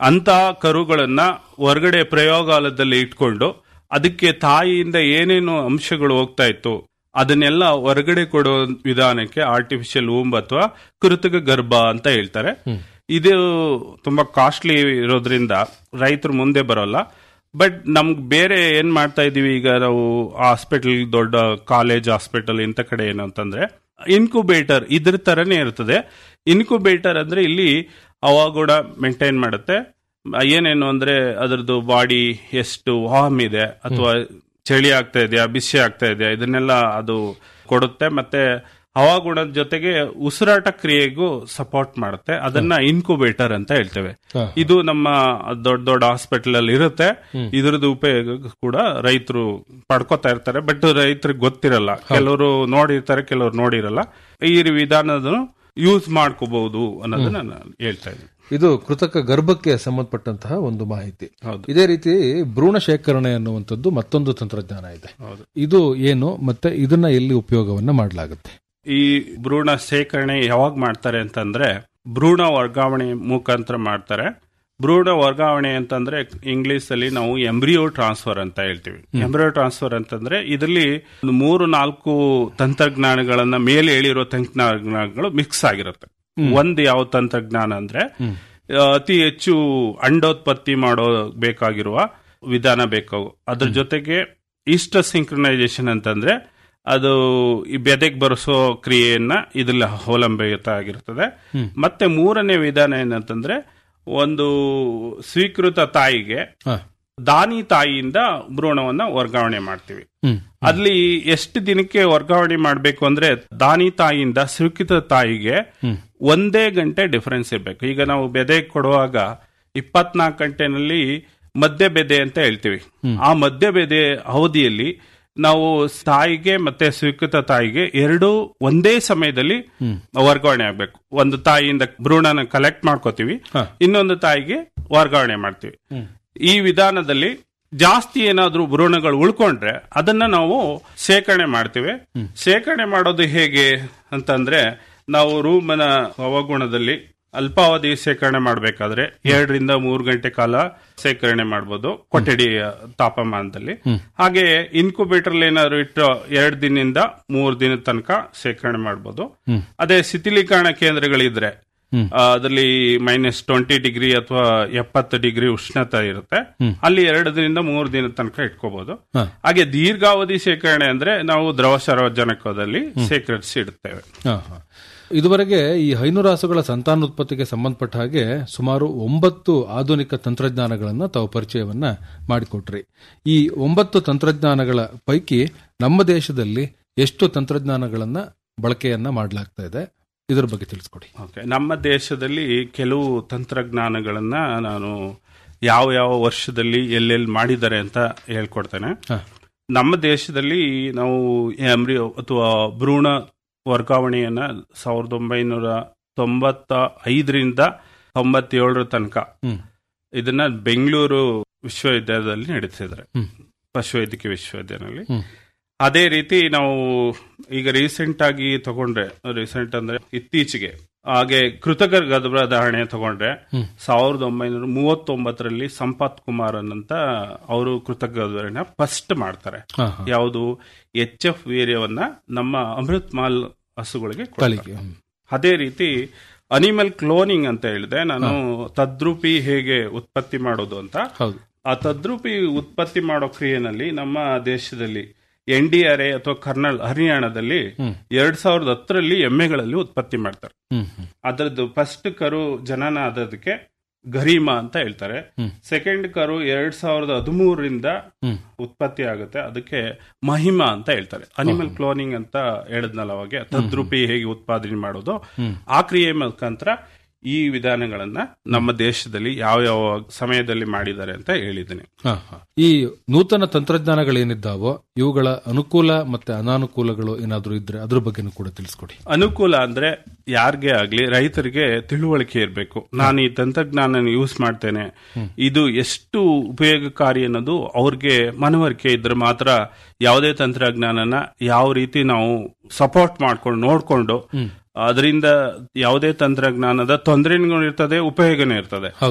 ಅಂತ ಕರುಗಳನ್ನ ಹೊರಗಡೆ ಪ್ರಯೋಗಾಲಯದಲ್ಲಿ ಇಟ್ಕೊಂಡು ಅದಕ್ಕೆ ತಾಯಿಯಿಂದ ಏನೇನು ಅಂಶಗಳು ಹೋಗ್ತಾ ಇತ್ತು ಅದನ್ನೆಲ್ಲ ಹೊರಗಡೆ ಕೊಡೋ ವಿಧಾನಕ್ಕೆ ಆರ್ಟಿಫಿಷಿಯಲ್ ಊಂಬ್ ಅಥವಾ ಕೃತಕ ಗರ್ಭ ಅಂತ ಹೇಳ್ತಾರೆ ಇದು ತುಂಬಾ ಕಾಸ್ಟ್ಲಿ ಇರೋದ್ರಿಂದ ರೈತರು ಮುಂದೆ ಬರೋಲ್ಲ ಬಟ್ ನಮ್ಗೆ ಬೇರೆ ಏನ್ ಮಾಡ್ತಾ ಇದೀವಿ ಈಗ ನಾವು ಹಾಸ್ಪಿಟಲ್ ದೊಡ್ಡ ಕಾಲೇಜ್ ಹಾಸ್ಪಿಟಲ್ ಇಂಥ ಕಡೆ ಏನು ಅಂತಂದ್ರೆ ಇನ್ಕ್ಯುಬೇಟರ್ ಇದ್ರ ತರನೇ ಇರ್ತದೆ ಇನ್ಕ್ಯುಬೇಟರ್ ಅಂದ್ರೆ ಇಲ್ಲಿ ಅವಾಗೂಡ ಮೇಂಟೈನ್ ಮಾಡುತ್ತೆ ಏನೇನು ಅಂದ್ರೆ ಅದರದ್ದು ಬಾಡಿ ಎಷ್ಟು ವಾಮ್ ಇದೆ ಅಥವಾ ಚಳಿ ಆಗ್ತಾ ಇದೆಯಾ ಬಿಸಿ ಆಗ್ತಾ ಇದೆಯಾ ಇದನ್ನೆಲ್ಲ ಅದು ಕೊಡುತ್ತೆ ಮತ್ತೆ ಹವಾಗುಣದ ಜೊತೆಗೆ ಉಸಿರಾಟ ಕ್ರಿಯೆಗೂ ಸಪೋರ್ಟ್ ಮಾಡುತ್ತೆ ಅದನ್ನ ಇನ್ಕ್ಯುಬೇಟರ್ ಅಂತ ಹೇಳ್ತೇವೆ ಹಾ. ಇದು ನಮ್ಮ ದೊಡ್ಡ ದೊಡ್ಡ ಹಾಸ್ಪಿಟಲ್ ಅಲ್ಲಿ ಇರುತ್ತೆ ಇದ್ರದ್ದು ಉಪಯೋಗ ಕೂಡ ರೈತರು ಪಡ್ಕೋತಾ ಇರ್ತಾರೆ ಬಟ್ ರೈತರಿಗೆ ಗೊತ್ತಿರಲ್ಲ ಕೆಲವರು ನೋಡಿರ್ತಾರೆ ಕೆಲವರು ನೋಡಿರಲ್ಲ ಈ ವಿಧಾನದ ಯೂಸ್ ಮಾಡ್ಕೋಬಹುದು ಅನ್ನೋದನ್ನ ನಾನು ಹೇಳ್ತಾ ಇದ್ದೀನಿ ಇದು ಕೃತಕ ಗರ್ಭಕ್ಕೆ ಸಂಬಂಧಪಟ್ಟಂತಹ ಒಂದು ಮಾಹಿತಿ ಹೌದು. ಇದೇ ರೀತಿ ಭ್ರೂಣ ಶೇಖರಣೆ ಅನ್ನುವಂಥದ್ದು ಮತ್ತೊಂದು ತಂತ್ರಜ್ಞಾನ ಇದೆ ಹೌದು. ಇದು ಏನು ಮತ್ತೆ ಇದನ್ನ ಎಲ್ಲಿ ಉಪಯೋಗವನ್ನ ಮಾಡಲಾಗುತ್ತೆ ಈ ಭ್ರೂಣ ಶೇಖರಣೆ ಯಾವಾಗ ಮಾಡ್ತಾರೆ ಅಂತಂದ್ರೆ ಭ್ರೂಣ ವರ್ಗಾವಣೆ ಮುಖಾಂತರ ಮಾಡ್ತಾರೆ ಭ್ರೂಣ ವರ್ಗಾವಣೆ ಅಂತಂದ್ರೆ ಇಂಗ್ಲಿಷ್ ಅಲ್ಲಿ ನಾವು ಎಂಬ್ರಿಯೋ ಟ್ರಾನ್ಸ್ಫರ್ ಅಂತ ಹೇಳ್ತೀವಿ ಎಂಬ್ರಿಯೋ ಟ್ರಾನ್ಸ್ಫರ್ ಅಂತಂದ್ರೆ ಇದರಲ್ಲಿ ಒಂದು ಮೂರು ನಾಲ್ಕು ತಂತ್ರಜ್ಞಾನಗಳನ್ನ ಮೇಲೆ ಹೇಳಿರೋ ತಂತ್ರಜ್ಞಾನಗಳು ಮಿಕ್ಸ್ ಆಗಿರುತ್ತೆ ಒಂದ್ ಯಾವ ತಂತ್ರಜ್ಞಾನ ಅಂದ್ರೆ ಆ, ಅತಿ ಹೆಚ್ಚು ಅಂಡೋತ್ಪತ್ತಿ ಮಾಡೋ ಬೇಕಾಗಿರುವ ವಿಧಾನ ಬೇಕು ಅದ್ರ ಜೊತೆಗೆ ಇಷ್ಟ ಸಿಂಕ್ರನೈಸೇಷನ್ ಅಂತಂದ್ರೆ ಅದು ಈ ಬೆದೆಗೆ ಬರೆಸೋ ಕ್ರಿಯೆಯನ್ನ ಇದ್ರಲ್ಲಿ ಅವಲಂಬಿತ ಆಗಿರ್ತದೆ ಮತ್ತೆ ಮೂರನೇ ವಿಧಾನ ಏನಂತಂದ್ರೆ ಒಂದು ಸ್ವೀಕೃತ ತಾಯಿಗೆ ಹಾ. ದಾನಿ ತಾಯಿಯಿಂದ ಭ್ರೂಣವನ್ನ ವರ್ಗಾವಣೆ ಮಾಡ್ತೀವಿ ಹ್ಮ್ ಅಲ್ಲಿ ಎಷ್ಟು ದಿನಕ್ಕೆ ವರ್ಗಾವಣೆ ಮಾಡಬೇಕು ಅಂದ್ರೆ ದಾನಿ ತಾಯಿಯಿಂದ ಸ್ವೀಕೃತ ತಾಯಿಗೆ ಒಂದೇ ಗಂಟೆ ಡಿಫರೆನ್ಸ್ ಇರಬೇಕು ಈಗ ನಾವು ಬೆದೆ ಕೊಡುವಾಗ ಇಪ್ಪತ್ನಾಲ್ಕು ಗಂಟೆನಲ್ಲಿ ಮಧ್ಯ ಬೆದೆ ಅಂತ ಹೇಳ್ತೀವಿ ಆ ಮಧ್ಯ ಬೆದೆ ಅವಧಿಯಲ್ಲಿ ನಾವು ತಾಯಿಗೆ ಮತ್ತೆ ಸ್ವೀಕೃತ ತಾಯಿಗೆ ಎರಡು ಒಂದೇ ಸಮಯದಲ್ಲಿ ವರ್ಗಾವಣೆ ಆಗ್ಬೇಕು ಒಂದು ತಾಯಿಯಿಂದ ಭ್ರೂಣನ ಕಲೆಕ್ಟ್ ಮಾಡ್ಕೋತೀವಿ ಇನ್ನೊಂದು ತಾಯಿಗೆ ವರ್ಗಾವಣೆ ಮಾಡ್ತೀವಿ ಈ ವಿಧಾನದಲ್ಲಿ ಜಾಸ್ತಿ ಏನಾದ್ರೂ ಭ್ರೂಣಗಳು ಉಳ್ಕೊಂಡ್ರೆ ಅದನ್ನ ನಾವು ಶೇಖರಣೆ ಮಾಡ್ತೀವಿ ಶೇಖರಣೆ ಮಾಡೋದು ಹೇಗೆ ಅಂತಂದ್ರೆ ನಾವು ರೂಮನ ಹವಾಗುಣದಲ್ಲಿ ಅಲ್ಪಾವಧಿ ಶೇಖರಣೆ ಮಾಡಬೇಕಾದ್ರೆ ಎರಡರಿಂದ ಮೂರು ಗಂಟೆ ಕಾಲ ಶೇಖರಣೆ ಮಾಡಬಹುದು ಕೊಠಡಿ ತಾಪಮಾನದಲ್ಲಿ ಹಾಗೆ ಇನ್ಕ್ಯುಬೇಟರ್ ಏನಾದ್ರು ಇಟ್ಟು ಎರಡು ದಿನದಿಂದ ಮೂರು ದಿನದ ತನಕ ಶೇಖರಣೆ ಮಾಡಬಹುದು ಅದೇ ಶಿಥಿಲೀಕರಣ ಕೇಂದ್ರಗಳಿದ್ರೆ ಆ, ಅದರಲ್ಲಿ ಮೈನಸ್ ಟ್ವೆಂಟಿ ಡಿಗ್ರಿ ಅಥವಾ ಎಪ್ಪತ್ತು ಡಿಗ್ರಿ ಉಷ್ಣತೆ ಇರುತ್ತೆ ಅಲ್ಲಿ ಎರಡು ದಿನದಿಂದ ಮೂರು ದಿನದ ತನಕ ಇಟ್ಕೋಬಹುದು ಹಾಗೆ ದೀರ್ಘಾವಧಿ ಶೇಖರಣೆ ಅಂದ್ರೆ ನಾವು ದ್ರವ ಸಾರಜನಕದಲ್ಲಿ ಶೇಖರಿಸಿ ಇಡುತ್ತೇವೆ ಹಾ, ಹಾ. ಇದುವರೆಗೆ ಈ ಹೈನುರಾಸುಗಳ ಸಂತಾನೋತ್ಪತ್ತಿಗೆ ಸಂಬಂಧಪಟ್ಟ ಹಾಗೆ ಸುಮಾರು ಒಂಬತ್ತು ಆಧುನಿಕ ತಂತ್ರಜ್ಞಾನಗಳನ್ನ ತಾವು ಪರಿಚಯವನ್ನ ಮಾಡಿಕೊಟ್ರಿ ಈ ಒಂಬತ್ತು ತಂತ್ರಜ್ಞಾನಗಳ ಪೈಕಿ ನಮ್ಮ ದೇಶದಲ್ಲಿ ಎಷ್ಟು ತಂತ್ರಜ್ಞಾನಗಳನ್ನ ಬಳಕೆಯನ್ನ ಮಾಡಲಾಗ್ತಾ ಇದೆ ಇದರ ಬಗ್ಗೆ ತಿಳಿಸ್ಕೊಡಿ ಓಕೆ ನಮ್ಮ ದೇಶದಲ್ಲಿ ಕೆಲವು ತಂತ್ರಜ್ಞಾನಗಳನ್ನ ನಾನು ಯಾವ ಯಾವ ವರ್ಷದಲ್ಲಿ ಎಲ್ಲೆಲ್ಲಿ ಮಾಡಿದ್ದಾರೆ ಅಂತ ಹೇಳ್ಕೊಡ್ತೇನೆ ಹಾ. ನಮ್ಮ ದೇಶದಲ್ಲಿ ನಾವು ಎಂಬ್ರಿಯೋ ಅಥವಾ ಭ್ರೂಣ ವರ್ಗಾವಣೆಯನ್ನ ಸಾವಿರದ ಒಂಬೈನೂರ ತೊಂಬತ್ತ ಐದರಿಂದ ತೊಂಬತ್ತೇಳರ ತನಕ ಹ್ಮ್. ಇದನ್ನ ಬೆಂಗಳೂರು ವಿಶ್ವವಿದ್ಯಾಲಯದಲ್ಲಿ ನಡೆಸಿದ್ದಾರೆ ಹ್ಮ್. ಪಶುವೈದ್ಯಕೀಯ ವಿಶ್ವವಿದ್ಯಾಲಯದಲ್ಲಿ ಹ್ಮ್. ಅದೇ ರೀತಿ ನಾವು ಈಗ ರೀಸೆಂಟ್ ಆಗಿ ತಗೊಂಡ್ರೆ ರೀಸೆಂಟ್ ಅಂದ್ರೆ ಇತ್ತೀಚೆಗೆ ಹಾಗೆ ಕೃತಕ ಗರ್ಭಧಾರಣೆ ತಗೊಂಡ್ರೆ ಸಾವಿರದ ಒಂಬೈನೂರ ಮೂವತ್ತೊಂಬತ್ತರಲ್ಲಿ ಸಂಪತ್ ಕುಮಾರ್ ಅನ್ನಂತ ಅವರು ಕೃತಕ ಗರ್ಭಧಾರಣೆ ಫಸ್ಟ್ ಮಾಡ್ತಾರೆ ಹಾ, ಹಾ. ಯಾವುದು ಎಚ್ ಎಫ್ ವೀರ್ಯವನ್ನ ನಮ್ಮ ಅಮೃತ್ ಮಾಲ್ ಹಸುಗಳಿಗೆ ಕೊಡ್ತಾರೆ. ಕಲಿಕೆ ಹ್ಮ್. ಅದೇ ರೀತಿ ಅನಿಮಲ್ ಕ್ಲೋನಿಂಗ್ ಅಂತ ಹೇಳಿದೆ ನಾನು ತದ್ರೂಪಿ ಹೇಗೆ ಉತ್ಪತ್ತಿ ಮಾಡೋದು ಅಂತ ಹೌದು ಆ ತದ್ರೂಪಿ ಉತ್ಪತ್ತಿ ಮಾಡೋ ಕ್ರಿಯೆನಲ್ಲಿ ನಮ್ಮ ದೇಶದಲ್ಲಿ ಎನ್ ಡಿ ಆರ್ ಎ ಅಥವಾ ಕರ್ನಲ್ ಹರಿಯಾಣದಲ್ಲಿ ಎರಡ್ ಸಾವಿರದ ಹತ್ತರಲ್ಲಿ ಎಮ್ಮೆಗಳಲ್ಲಿ ಉತ್ಪತ್ತಿ ಮಾಡ್ತಾರೆ ಹ್ಮ್ ಹ್ಮ್. ಅದರದ್ದು ಫಸ್ಟ್ ಕರು ಜನನ ಆದದಕ್ಕೆ ಗರೀಮಾ ಅಂತ ಹೇಳ್ತಾರೆ ಸೆಕೆಂಡ್ ಕರು ಎರಡ್ ಸಾವಿರದ ಹದಿಮೂರರಿಂದ ಉತ್ಪತ್ತಿ ಆಗುತ್ತೆ ಅದಕ್ಕೆ ಮಹಿಮಾ ಅಂತ ಹೇಳ್ತಾರೆ ಅನಿಮಲ್ ಕ್ಲೋನಿಂಗ್ ಅಂತ ಹೇಳಿದ್ನಲ್ಲ ಅವಾಗೆ ತದ್ರೂಪಿ ಹೇಗೆ ಉತ್ಪಾದನೆ ಮಾಡೋದು ಆ ಕ್ರಿಯೆ ಮುಖಾಂತರ ಈ ವಿಧಾನಗಳನ್ನ ನಮ್ಮ ದೇಶದಲ್ಲಿ ಯಾವ ಯಾವ ಸಮಯದಲ್ಲಿ ಮಾಡಿದ್ದಾರೆ ಅಂತ ಹೇಳಿದ್ದೀನಿ ಹಾ, ಹಾ. ಈ ನೂತನ ತಂತ್ರಜ್ಞಾನಗಳೇನಿದ್ದಾವೋ ಇವುಗಳ ಅನುಕೂಲ ಮತ್ತೆ ಅನಾನುಕೂಲಗಳು ಏನಾದ್ರೂ ಇದ್ರೆ ಅದ್ರ ಬಗ್ಗೆನೂ ಕೂಡ ತಿಳಿಸ್ಕೊಡಿ ಅನುಕೂಲ ಅಂದ್ರೆ ಯಾರಿಗೆ ಆಗ್ಲಿ ರೈತರಿಗೆ ತಿಳುವಳಿಕೆ ಇರಬೇಕು ನಾನು ಈ ತಂತ್ರಜ್ಞಾನ ಯೂಸ್ ಮಾಡ್ತೇನೆ ಇದು ಎಷ್ಟು ಉಪಯೋಗಕಾರಿ ಅನ್ನೋದು ಅವ್ರಿಗೆ ಮನವರಿಕೆ ಇದ್ರೆ ಮಾತ್ರ ಯಾವುದೇ ತಂತ್ರಜ್ಞಾನನ ಯಾವ ರೀತಿ ನಾವು ಸಪೋರ್ಟ್ ಮಾಡ್ಕೊಂಡು ನೋಡ್ಕೊಂಡು ಅದರಿಂದ ಯಾವುದೇ ತಂತ್ರಜ್ಞಾನದ ತೊಂದರೆನೂ ಇರ್ತದೆ ಉಪಯೋಗನೂ ಇರ್ತದೆ ಹೌದು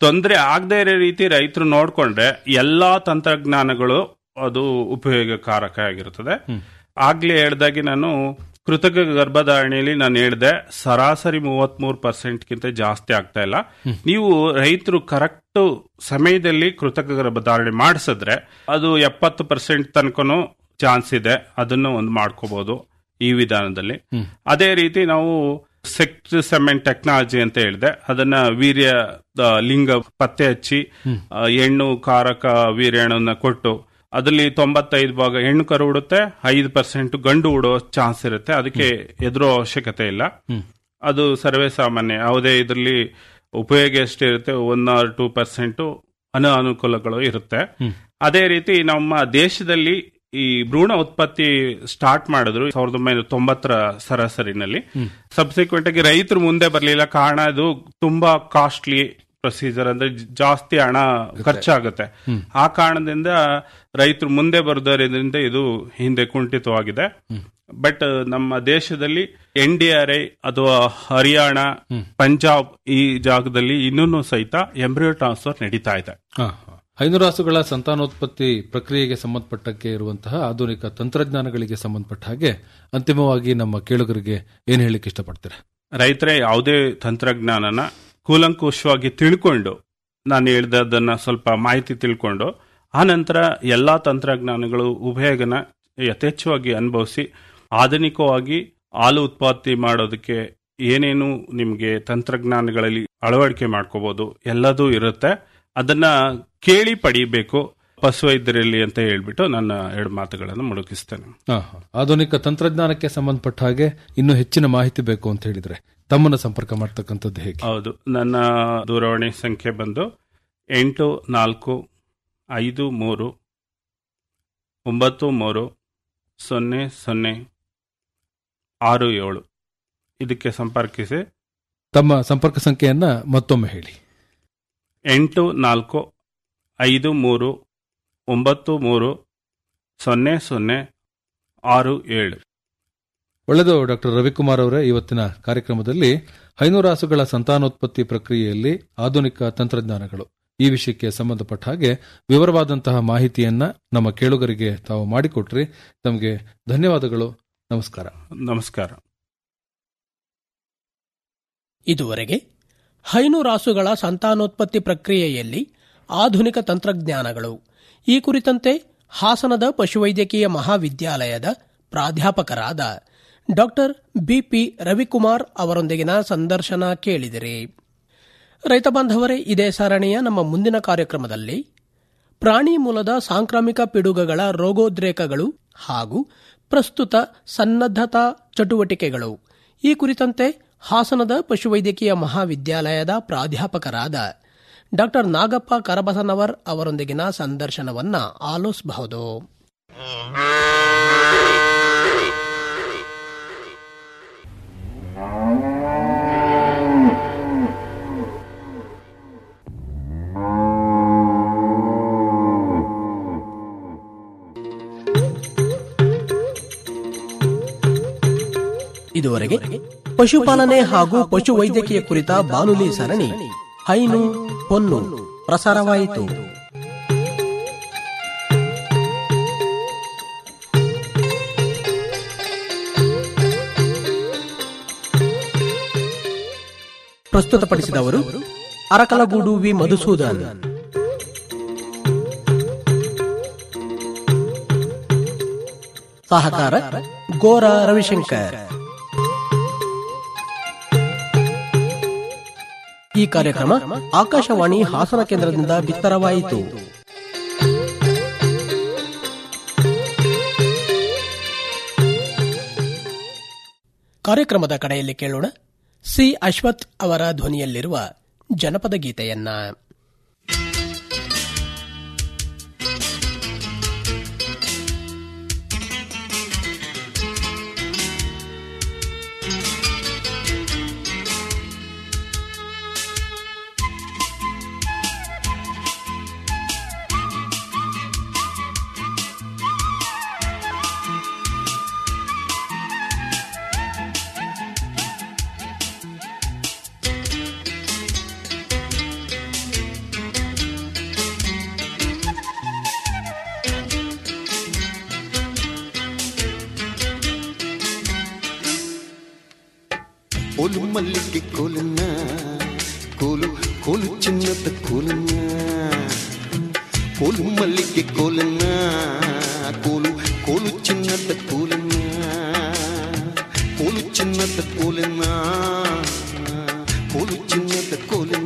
ತೊಂದರೆ ಆಗದೇ ಇರೋ ರೀತಿ ರೈತರು ನೋಡ್ಕೊಂಡ್ರೆ ಎಲ್ಲಾ ತಂತ್ರಜ್ಞಾನಗಳು ಅದು ಉಪಯೋಗಕಾರಕ ಆಗಿರುತ್ತದೆ ಆಗ್ಲೇ ಹೇಳ್ದಾಗೆ ನಾನು ಕೃತಕ ಗರ್ಭಧಾರಣೆಯಲ್ಲಿ ನಾನು ಹೇಳಿದೆ ಸರಾಸರಿ ಮೂವತ್ಮೂರು ಪರ್ಸೆಂಟ್ಗಿಂತ ಜಾಸ್ತಿ ಆಗ್ತಾ ಇಲ್ಲ ನೀವು ರೈತರು ಕರೆಕ್ಟ್ ಸಮಯದಲ್ಲಿ ಕೃತಕ ಗರ್ಭಧಾರಣೆ ಮಾಡಿಸಿದ್ರೆ ಅದು ಎಪ್ಪತ್ತು ಪರ್ಸೆಂಟ್ ತನಕನೂ ಚಾನ್ಸ್ ಇದೆ ಅದನ್ನು ಒಂದು ಮಾಡ್ಕೋಬಹುದು ಈ ವಿಧಾನದಲ್ಲಿ ಅದೇ ರೀತಿ ನಾವು ಸೆಕ್ಟ್ ಸೆಮೆಂಟ್ ಟೆಕ್ನಾಲಜಿ ಅಂತ ಹೇಳಿದೆ ಅದನ್ನ ವೀರ್ಯ ದ ಲಿಂಗ ಪತ್ತೆ ಹಚ್ಚಿ ಆ, ಹೆಣ್ಣು ಕಾರಕ ವೀರ್ಯಾಣುವನ್ನ ಕೊಟ್ಟು ಅದರಲ್ಲಿ ತೊಂಬತ್ತೈದು ಭಾಗ ಹೆಣ್ಣು ಕರು ಉಡುತ್ತೆ ಐದು ಪರ್ಸೆಂಟ್ ಗಂಡು ಉಡೋ ಚಾನ್ಸ್ ಇರುತ್ತೆ ಅದಕ್ಕೆ ಎದುರೋ ಅವಶ್ಯಕತೆ ಇಲ್ಲ ಅದು ಸರ್ವೇ ಸಾಮಾನ್ಯ ಯಾವುದೇ ಇದರಲ್ಲಿ ಉಪಯೋಗ ಎಷ್ಟಿರುತ್ತೆ ಒನ್ ಆರ್ ಟೂ ಪರ್ಸೆಂಟ್ ಅನ ಅನುಕೂಲಗಳು ಇರುತ್ತೆ ಅದೇ ರೀತಿ ನಮ್ಮ ದೇಶದಲ್ಲಿ ಈ ಭ್ರೂಣ ಉತ್ಪತ್ತಿ ಸ್ಟಾರ್ಟ್ ಮಾಡಿದ್ರು ಸಾವಿರದ ಒಂಬೈನೂರ ತೊಂಬತ್ತರ ಸರಾಸರಿನಲ್ಲಿ ಸಬ್ಸಿಕ್ವೆಂಟ್ ಆಗಿ ರೈತರು ಮುಂದೆ ಬರಲಿಲ್ಲ ಕಾರಣ ಇದು ತುಂಬಾ ಕಾಸ್ಟ್ಲಿ ಪ್ರೊಸೀಜರ್ ಅಂದ್ರೆ ಜ- ಜಾಸ್ತಿ ಹಣ ಖರ್ಚಾಗುತ್ತೆ ಆ ಕಾರಣದಿಂದ ರೈತರು ಮುಂದೆ ಬರದರಿಂದ ಇದು ಹಿಂದೆ ಕುಂಠಿತವಾಗಿದೆ ಬಟ್ ನಮ್ಮ ದೇಶದಲ್ಲಿ ಎನ್ ಡಿ ಆರ್ ಐ ಅಥವಾ ಹರಿಯಾಣ ಪಂಜಾಬ್ ಈ ಜಾಗದಲ್ಲಿ ಇನ್ನೂ ಸಹಿತ ಎಂಬ್ರಿಯೋ ಟ್ರಾನ್ಸ್ಫರ್ ನಡೀತಾ ಇದೆ ಹಾ, ಹಾ. ಹೈನುರಾಸುಗಳ ಸಂತಾನೋತ್ಪತ್ತಿ ಪ್ರಕ್ರಿಯೆಗೆ ಸಂಬಂಧಪಟ್ಟಕ್ಕೆ ಇರುವಂತಹ ಆಧುನಿಕ ತಂತ್ರಜ್ಞಾನಗಳಿಗೆ ಸಂಬಂಧಪಟ್ಟ ಹಾಗೆ ಅಂತಿಮವಾಗಿ ನಮ್ಮ ಕೇಳುಗರಿಗೆ ಏನ್ ಹೇಳಿಕ್ಕೆ ಇಷ್ಟಪಡ್ತೀರಾ ರೈತರೇ ಯಾವುದೇ ತಂತ್ರಜ್ಞಾನನ ಕೂಲಂಕುಷವಾಗಿ ತಿಳ್ಕೊಂಡು ನಾನು ಹೇಳ್ದದನ್ನ ಸ್ವಲ್ಪ ಮಾಹಿತಿ ತಿಳ್ಕೊಂಡು ಆ ನಂತರ ಎಲ್ಲಾ ತಂತ್ರಜ್ಞಾನಗಳು ಉಪಯೋಗನ ಯಥೇಚ್ಛವಾಗಿ ಅನುಭವಿಸಿ ಆಧುನಿಕವಾಗಿ ಹಾಲು ಉತ್ಪತ್ತಿ ಮಾಡೋದಕ್ಕೆ ಏನೇನು ನಿಮಗೆ ತಂತ್ರಜ್ಞಾನಗಳಲ್ಲಿ ಅಳವಡಿಕೆ ಮಾಡ್ಕೋಬಹುದು ಎಲ್ಲದೂ ಇರುತ್ತೆ ಅದನ್ನ ಕೇಳಿ ಪಡಿಬೇಕು ಪಶುವೈದ್ಯರಲ್ಲಿ ಅಂತ ಹೇಳ್ಬಿಟ್ಟು ನನ್ನ ಎರಡು ಮಾತುಗಳನ್ನು ಮುಳುಗಿಸ್ತೇನೆ ಹಾ, ಹಾ. ಆಧುನಿಕ ತಂತ್ರಜ್ಞಾನಕ್ಕೆ ಸಂಬಂಧಪಟ್ಟ ಹಾಗೆ ಇನ್ನೂ ಹೆಚ್ಚಿನ ಮಾಹಿತಿ ಬೇಕು ಅಂತ ಹೇಳಿದ್ರೆ ತಮ್ಮನ್ನ ಸಂಪರ್ಕ ಮಾಡ್ತಕ್ಕಂಥದ್ದು ಹೇಗೆ ಹೌದು ನನ್ನ ದೂರವಾಣಿ ಸಂಖ್ಯೆ ಬಂದು ಎಂಟು ನಾಲ್ಕು ಐದು ಮೂರು ಒಂಬತ್ತು ಮೂರು ಸೊನ್ನೆ ಸೊನ್ನೆ ಆರು ಏಳು ಇದಕ್ಕೆ ಸಂಪರ್ಕಿಸಿ ತಮ್ಮ ಸಂಪರ್ಕ ಸಂಖ್ಯೆಯನ್ನ ಮತ್ತೊಮ್ಮೆ ಹೇಳಿ ಎಂಟು ನಾಲ್ಕು ಐದು ಮೂರು ಒಂಬತ್ತು ಮೂರು ಸೊನ್ನೆ ಸೊನ್ನೆ ಆರು ಏಳು ಒಳ್ಳೆಯದು ಡಾಕ್ಟರ್ ರವಿಕುಮಾರ್ ಅವರೇ ಇವತ್ತಿನ ಕಾರ್ಯಕ್ರಮದಲ್ಲಿ ಹೈನುರಾಸುಗಳ ಸಂತಾನೋತ್ಪತ್ತಿ ಪ್ರಕ್ರಿಯೆಯಲ್ಲಿ ಆಧುನಿಕ ತಂತ್ರಜ್ಞಾನಗಳು ಈ ವಿಷಯಕ್ಕೆ ಸಂಬಂಧಪಟ್ಟ ಹಾಗೆ ವಿವರವಾದಂತಹ ಮಾಹಿತಿಯನ್ನ ನಮ್ಮ ಕೇಳುಗರಿಗೆ ತಾವು ಮಾಡಿಕೊಟ್ರಿ ತಮಗೆ ಧನ್ಯವಾದಗಳು ನಮಸ್ಕಾರ ನಮಸ್ಕಾರ ಇದುವರೆಗೆ ಹೈನು ರಾಸುಗಳ ಸಂತಾನೋತ್ಪತ್ತಿ ಪ್ರಕ್ರಿಯೆಯಲ್ಲಿ ಆಧುನಿಕ ತಂತ್ರಜ್ಞಾನಗಳು ಈ ಕುರಿತಂತೆ ಹಾಸನದ ಪಶುವೈದ್ಯಕೀಯ ಮಹಾವಿದ್ಯಾಲಯದ ಪ್ರಾಧ್ಯಾಪಕರಾದ ಡಾಕ್ಟರ್ ಬಿಪಿ ರವಿಕುಮಾರ್ ಅವರೊಂದಿಗಿನ ಸಂದರ್ಶನ ಕೇಳಿದಿರಿ ರೈತ ಬಾಂಧವರೇ ಇದೇ ಸರಣಿಯ ನಮ್ಮ ಮುಂದಿನ ಕಾರ್ಯಕ್ರಮದಲ್ಲಿ ಪ್ರಾಣಿ ಮೂಲದ ಸಾಂಕ್ರಾಮಿಕ ಪಿಡುಗಗಳ ರೋಗೋದ್ರೇಕಗಳು ಹಾಗೂ ಪ್ರಸ್ತುತ ಸನ್ನದ್ಧತಾ ಚಟುವಟಿಕೆಗಳು ಈ ಕುರಿತಂತೆ ಹಾಸನದ ಪಶುವೈದ್ಯಕೀಯ ಮಹಾವಿದ್ಯಾಲಯದ ಪ್ರಾಧ್ಯಾಪಕರಾದ ಡಾಕ್ಟರ್ ನಾಗಪ್ಪ ಕರಬಸನವರ್ ಅವರೊಂದಿಗಿನ ಸಂದರ್ಶನವನ್ನ ಆಲಿಸಬಹುದು ಇದುವರೆಗೆ ಪಶುಪಾಲನೆ ಹಾಗೂ ಪಶು ವೈದ್ಯಕೀಯ ಕುರಿತ ಬಾನುಲಿ ಸರಣಿ ಹೈನು ಹೊನ್ನು ಪ್ರಸಾರವಾಯಿತು ಪ್ರಸ್ತುತಪಡಿಸಿದವರು ಅರಕಲಗೂಡು ವಿ ಮಧುಸೂದನ್ ಸಹಕಾರ ಗೋರ ರವಿಶಂಕರ್ ಈ ಕಾರ್ಯಕ್ರಮ ಆಕಾಶವಾಣಿ ಹಾಸನ ಕೇಂದ್ರದಿಂದ ಬಿತ್ತರವಾಯಿತು ಕಾರ್ಯಕ್ರಮದ ಕಡೆಯಲ್ಲಿ ಕೇಳೋಣ ಸಿ ಅಶ್ವಥ್ ಅವರ ಧ್ವನಿಯಲ್ಲಿರುವ ಜನಪದ ಗೀತೆಯನ್ನ ಕೋಲು ಮಲ್ಲಿಗೆ ಕೋಲನ್ನ ಕೋಲು ಕೋಲು ಚಿನ್ನದ ಕೋಲನ್ನ ಕೋಲು ಮಲ್ಲಿಗೆ ಕೋಲನ್ನ ಕೋಲು ಕೋಲು ಚಿನ್ನದ ಕೋಲನ್ನ ಕೋಲು ಚಿನ್ನದ ಕೋಲನ್ನ ಕೋಲು ಚಿನ್ನದ ಕೋಲನ್ನ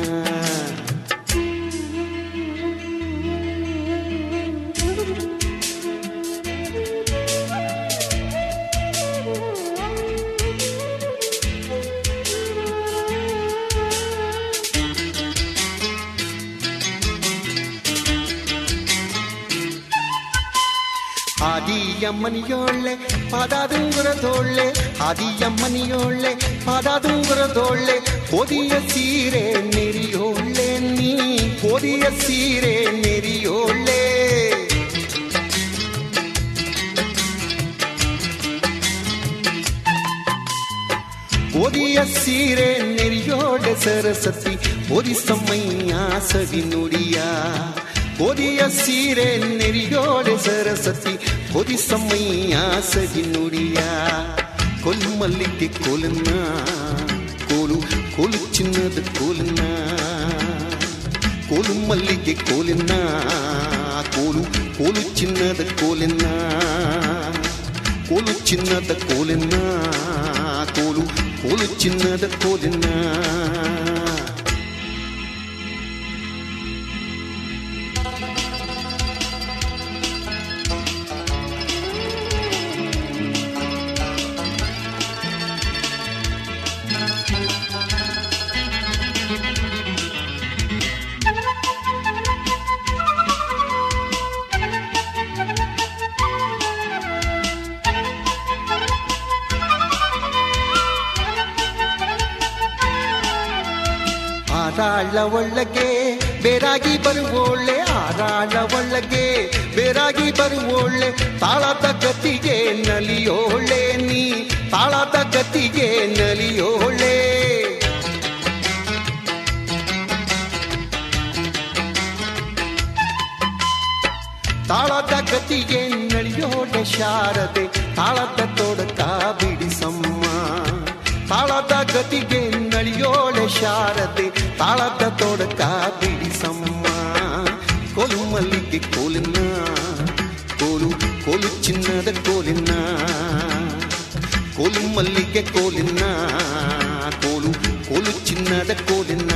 ಆದಿಯಮ್ಮನಿಯೋಳ್ಳೆ ಪಾದಾದುಂಗುರದೋಳ್ಳೆ ಆದಿಯಮ್ಮನಿಯೋಳ್ಳೆ ಪಾದಾದುಂಗುರದೋಳ್ಳೆ ಕೋದಿಯ ಸೀರೆ ನೆರಿಯೋಳ್ಳೆ ನೀ ಕೋದಿಯ ಸೀರೆ ನೆರಿಯೋಳ್ಳೆ ಓದಿಯ ಸೀರೆ ನೆರಿಯೋಡೆ ಸರಸ್ವತಿ ಓದಿ ಸಮ್ಮಯ್ಯ ಸವಿ ನುಡಿಯ ಓದಿಯ ಸೀರೆ ನೆರಿಯೋಡೆ ಸರಸ್ವತಿ ಓದಿ ಸಮ್ಮಯ್ಯ ಸವಿ ನುಡಿಯ ಕೊಲ್ಲು ಮಲ್ಲಿಗೆ ಕೋಲನ್ನ ಕೋಲು ಕೋಲು ಚಿನ್ನದ ಕೋಲನ್ನ ಕೋಲು ಮಲ್ಲಿಗೆ ಕೋಲನ್ನ ಕೋಲು ಕೋಲು ಚಿನ್ನದ ಕೋಲನ್ನ ಕೋಲು ಚಿನ್ನದ ಕೋಲನ್ನ ಕೋಲು ಕೋಲು ಚಿನ್ನದ ಕೋಲನ್ನ ಆರಾಳ ಒಳಗೆ ಬೇರಾಗಿ ಬರುವೋಳೆ ಆರಾಳ ಒಳಗೆ ಬೇರಾಗಿ ಬರುವೋಳೆ ತಾಳದ ಗತಿಗೆ ನಲಿಯೋಳೆ ನೀ ತಾಳದ ಗತಿಗೆ ನಲಿಯೋಳೆ ತಾಳದ ಗತಿಗೆ ನಲಿಯೋಳೆ ಶಾರದೆ ತಾಳದ ತೋಡಕ ಬಿಡಿಸಮ್ಮ ತಾಳದ ಗತಿಗೆ ನಳಿಯೋಳೆ ಶಾರದೆ ತಾಳದ ತೋಡಕ ಬಿಡಿಸಮ್ಮ ಕೋಲು ಮಲ್ಲಿಗೆ ಕೋಲಿನ ಕೋಲು ಕೋಲು ಚಿನ್ನದ ಕೋಲಿನ ಕೋಲು ಮಲ್ಲಿಗೆ ಕೋಲಿನ ಕೋಲು ಕೋಲು ಚಿನ್ನದ ಕೋಲಿನ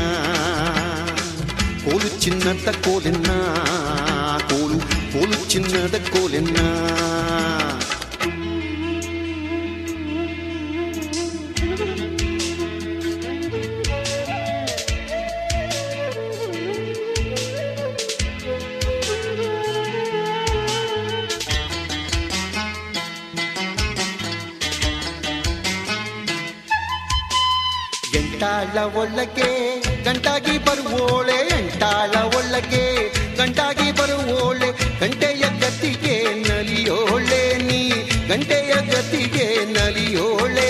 ಕೋಲು ಚಿನ್ನದ ಕೋಲಿನ ಕೋಲು ಕೋಲು ಚಿನ್ನದ ಕೋಲಿನ ಎಂಟಾಳ ಒಳಗೆ ಗಂಟಾಗಿ ಬರುವೋಳೆ ಎಂಟಾಳ ಒಳಗೆ ಗಂಟಾಗಿ ಬರುವೋಳೆ ಗಂಟೆಯ ಗತಿಗೆ ನಲಿಯೋಳೆ ನೀ ಗಂಟೆಯ ಗತಿಗೆ ನಲಿಯೋಳೆ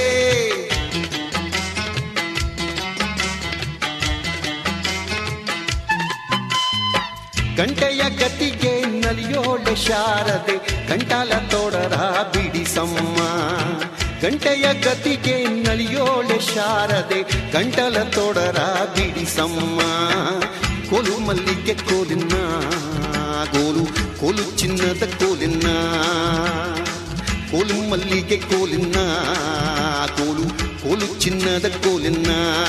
ಗಂಟೆಯ ಗತಿಗೆ ನಲಿಯೋಳೆ ಶಾರದೆ ಗಂಟಾಲ ತೋಡರ ಬಿಡಿಸಮ್ಮ ಗಂಟೆಯ ಗತಿಗೆ ನಲಿಯೋಳೆ ಶಾರದೆ ಗಂಟಲ ತೋಡರ ಬಿಡಿಸಮ್ಮ ಕೋಲು ಮಲ್ಲಿಗೆ ಕೋಲಿನ ಗೋಲು ಕೋಲು ಚಿನ್ನದ ಕೋಲಿನ ಕೋಲು ಮಲ್ಲಿಗೆ ಕೋಲಿನ ಕೋಲು ಕೋಲು ಚಿನ್ನದ ಕೋಲಿನ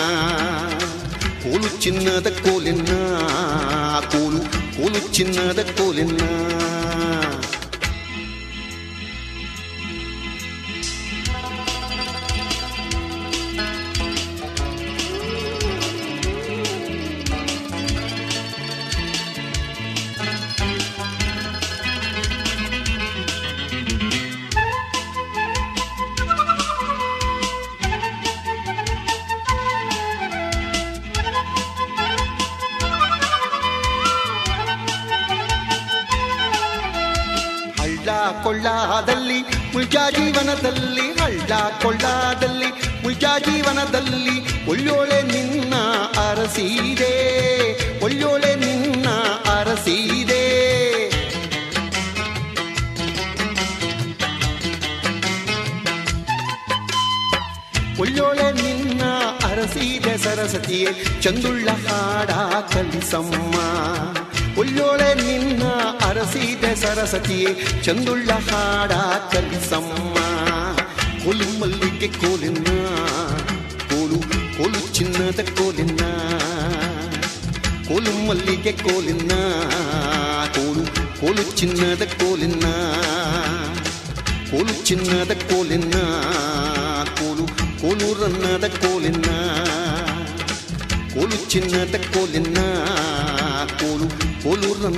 ಕೋಲು ಚಿನ್ನದ ಕೋಲಿನ ಕೋಲು ಕೋಲು ಚಿನ್ನದ ಕೋಲಿನ ಹಳ್ಳ ಕೊಳ್ಳಾದಲ್ಲಿ ಮುಳ್ಜಾ ಜೀವನದಲ್ಲಿ ಹಳ್ಳ ಕೊಳ್ಳಾದಲ್ಲಿ ಮುಳ್ಜಾ ಜೀವನದಲ್ಲಿ ಒಳ್ಳೊಳೆ ನಿನ್ನ ಅರಸಿದೆ ಒಳ್ಳೊಳೆ ನಿನ್ನ ಅರಸಿದೆ ಒಳ್ಳೊಳೆ ನಿನ್ನ ಅರಸಿದೆ ಸರಸ್ವತಿಯೇ ಚಂದುಳ್ಳ ಹಾಡ ಕಲಿಸಮ್ಮ ಒಳ್ಳೊಳೆ ನಿನ್ನ ಅರಸಿದೆ ಸರಸ್ವತಿಯೇ ಚಂದುಳ್ಳ ಹಾಡ ಕಲಿಸಮ್ಮ ಕೋಲು ಮಲ್ಲಿಗೆ ಕೋಲಿನ ಕೋಲು ಕೋಲು ಚಿನ್ನದ ಕೋಲಿನ ಕೋಲು ಮಲ್ಲಿಗೆ ಕೋಲಿನ ಕೋಲು ಕೋಲು ಚಿನ್ನದ ಕೋಲಿನ ಕೋಲು ಚಿನ್ನದ ಕೋಲಿನ ಕೋಲು ಕೋಲು ರನ್ನದ ಕೋಲಿನ ಕೋಲು ಚಿನ್ನದ ಕೋಲಿನ ಕೋಲು ಕೋಲು ರನ್ನ